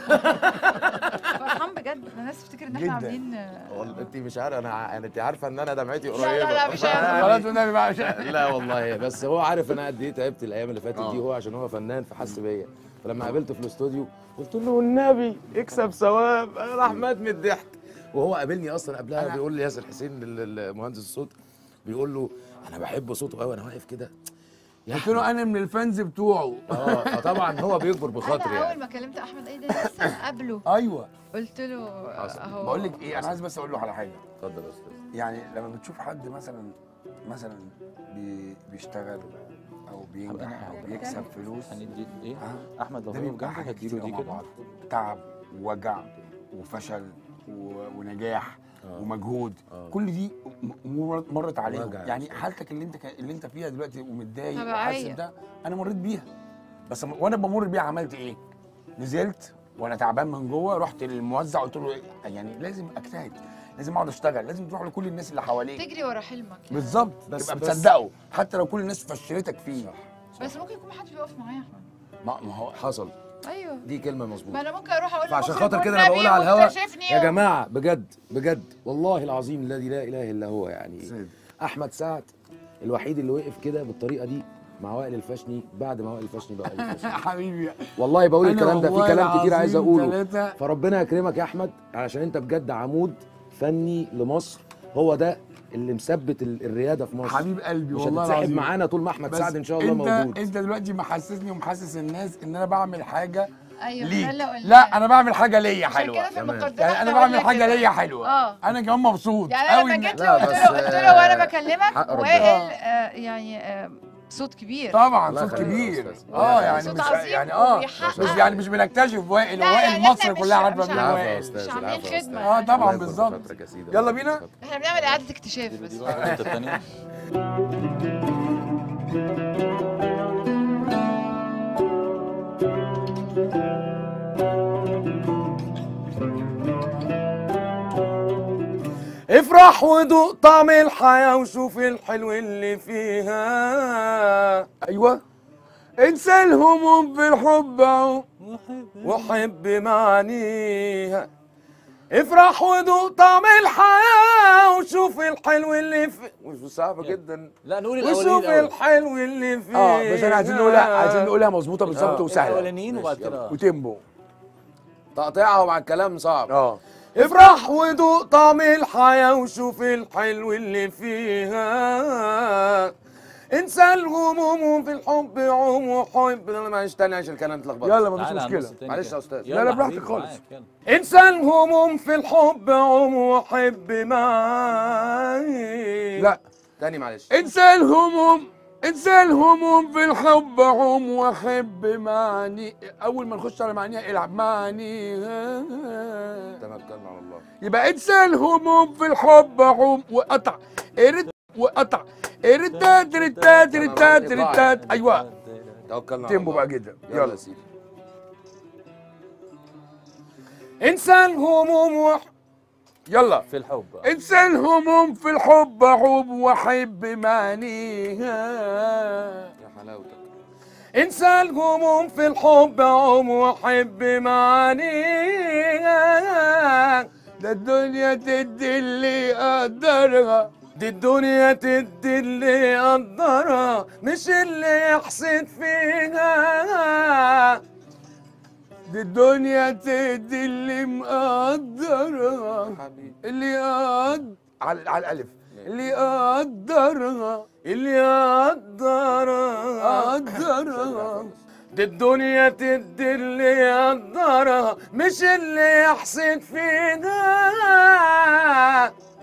فرحان بجد ان الناس تفتكر ان احنا جداً. عاملين آه، والله انت مش عارف انا ع- انت عارفه ان انا دمعتي قريبه لا لا مش عارف. خلاص والنبي بقى مش لا والله بس هو عارف انا قد ايه تعبت الايام اللي فاتت دي آه. هو عشان هو فنان فحس بيا فلما قابلته في الاستوديو قلت له والنبي اكسب ثواب راح مات من الضحك وهو قابلني اصلا قبلها أنا- بيقول لي ياسر حسين ال- ال- مهندس الصوت بيقول له انا بحب صوته قوي انا واقف كده يا قلت له انا من الفانز بتوعه اه فطبعا هو بيكبر بخاطري انا اول يعني ما كلمت احمد ايه ده لسه قبله ايوه قلت له حصل. اهو بقول لك ايه انا عايز بس اقول له على حاجه اتفضل يا استاذ يعني لما بتشوف حد مثلا مثلا بي بيشتغل او بينجح او بيكسب فلوس هندي ايه آه. احمد لو ده هو بيبقى جنبك حاجات هديله كتير دي مع كده بعض تعب ووجع وفشل و- ونجاح آه. ومجهود آه. كل دي م- مر- مرت عليهم وجع يعني بصراحة. حالتك اللي انت كا- اللي انت فيها دلوقتي ومتضايق طبيعية. وحاسس ده انا مريت بيها بس م- وانا بمر بيها عملت ايه نزلت وانا تعبان من جوه رحت للموزع قلت له يعني لازم اجتهد لازم اقعد اشتغل لازم تروح لكل الناس اللي حواليك تجري ورا حلمك يعني. بالظبط بس- تبقى بس- بتصدقه حتى لو كل الناس فشلتك فيه بس ممكن يكون محدش بيقف معايا يا احمد ما ما هو حصل ايوه دي كلمه ما مظبوطه انا ممكن اروح اقول فعشان لمخرج خاطر كده انا والنبي بقول على الهوا واكتشفني يا و- جماعه بجد بجد والله العظيم الذي لا اله الا هو يعني سيد. احمد سعد الوحيد اللي وقف كده بالطريقه دي مع وائل الفشني بعد ما وائل الفشني بقى وائل الفشني حبيبي والله بقول أنا الكلام ده في والله كلام كتير عايز العظيم اقوله تلاتة. فربنا يكرمك يا احمد علشان انت بجد عمود فني لمصر هو ده اللي مثبت ال- الرياده في مصر حبيب قلبي مش والله هتتسحب العظيم معانا طول ما احمد بس سعد ان شاء الله انت موجود انت دلوقتي محسسني ومحسس الناس ان انا بعمل حاجه ايوه ليك ده اللي قلناه. لا انا بعمل حاجه ليا عشان حلوه كده في تمام. المقدمه يعني احنا انا بعمل قلنا حاجه كده. ليا حلوه اه انا كمان مبسوط يعني قوي انا لما إن- جيت لا، له قلت بس، له قلت له وانا آه، بكلمك حق ربنا. وائل آه، يعني آه، صوت كبير طبعا الله صوت يخليك يا كبير أستاذ. اه يعني صوت مش عظيم يعني اه وبيحقق. مش يعني مش بنكتشف وائل لا، وائل يعني مصر إحنا كلها مش- عارفه مش مين العفو وائل يا استاذ مش عاملين العفو يا خدمة. أستاذ. آه، طبعاً الله يكبر بالظبط. خاطرك يا سيدي. يلا الله بينا؟ يكبر خاطرك. احنا بنعمل اعاده اكتشاف دي بس بقى الحته الثانيه افرح ودوق طعم الحياة وشوف الحلو اللي فيها ايوه انسى الهموم بالحب اهو وحب معانيها افرح ودوق طعم الحياة وشوف الحلو اللي في مش صعبة جدا لا نقول الاولانيين وشوف الاول الحلو اللي فيها اه بس انا عايزين نقولها عايزين نقولها مظبوطه بالظبط آه. وسهله الاولانيين وبعد ماشي، كده وتيمبو تقطيعها مع الكلام صعب اه افرح ودوق طعم الحياة وشوف الحلو اللي فيها انسى الهموم في الحب عوم وحب انا معلش تاني عشان الكلام اتلخبط يلا مفيش تعالى على النص مشكله التاني معلش كده. يا أستاذ. يلا لا، لا، يا براحتك حبيبي، خالص. معاك، يلا. انسى الهموم في الحب عوم وحب معي لا تاني معلش انسى الهموم انسى الهموم في الحب عم وحب معني اول ما نخش على معانيها العب معانيها توكلنا على الله يبقى انسى الهموم في الحب عم وقطع ارد وقطع ارتاد رتاد رتاد رتاد ايوه توكلنا على تيمبو الله بقى جدا يلا يلا يا سيدي انسى الهموم وح... يلا في الحب انسى الهموم في الحب عم وحب معانيها يا حلاوتك انسى الهموم في الحب عم وحب معانيها ده الدنيا تدي اللي قدرها دي الدنيا تدي اللي يقدرها مش اللي يحسد فيها دي الدنيا تدي اللي مقدرها حبيبي اللي قد على على الالف اللي قدرها اللي يقدرها قدرها دي الدنيا تدي اللي يقدرها مش اللي يحسد فيها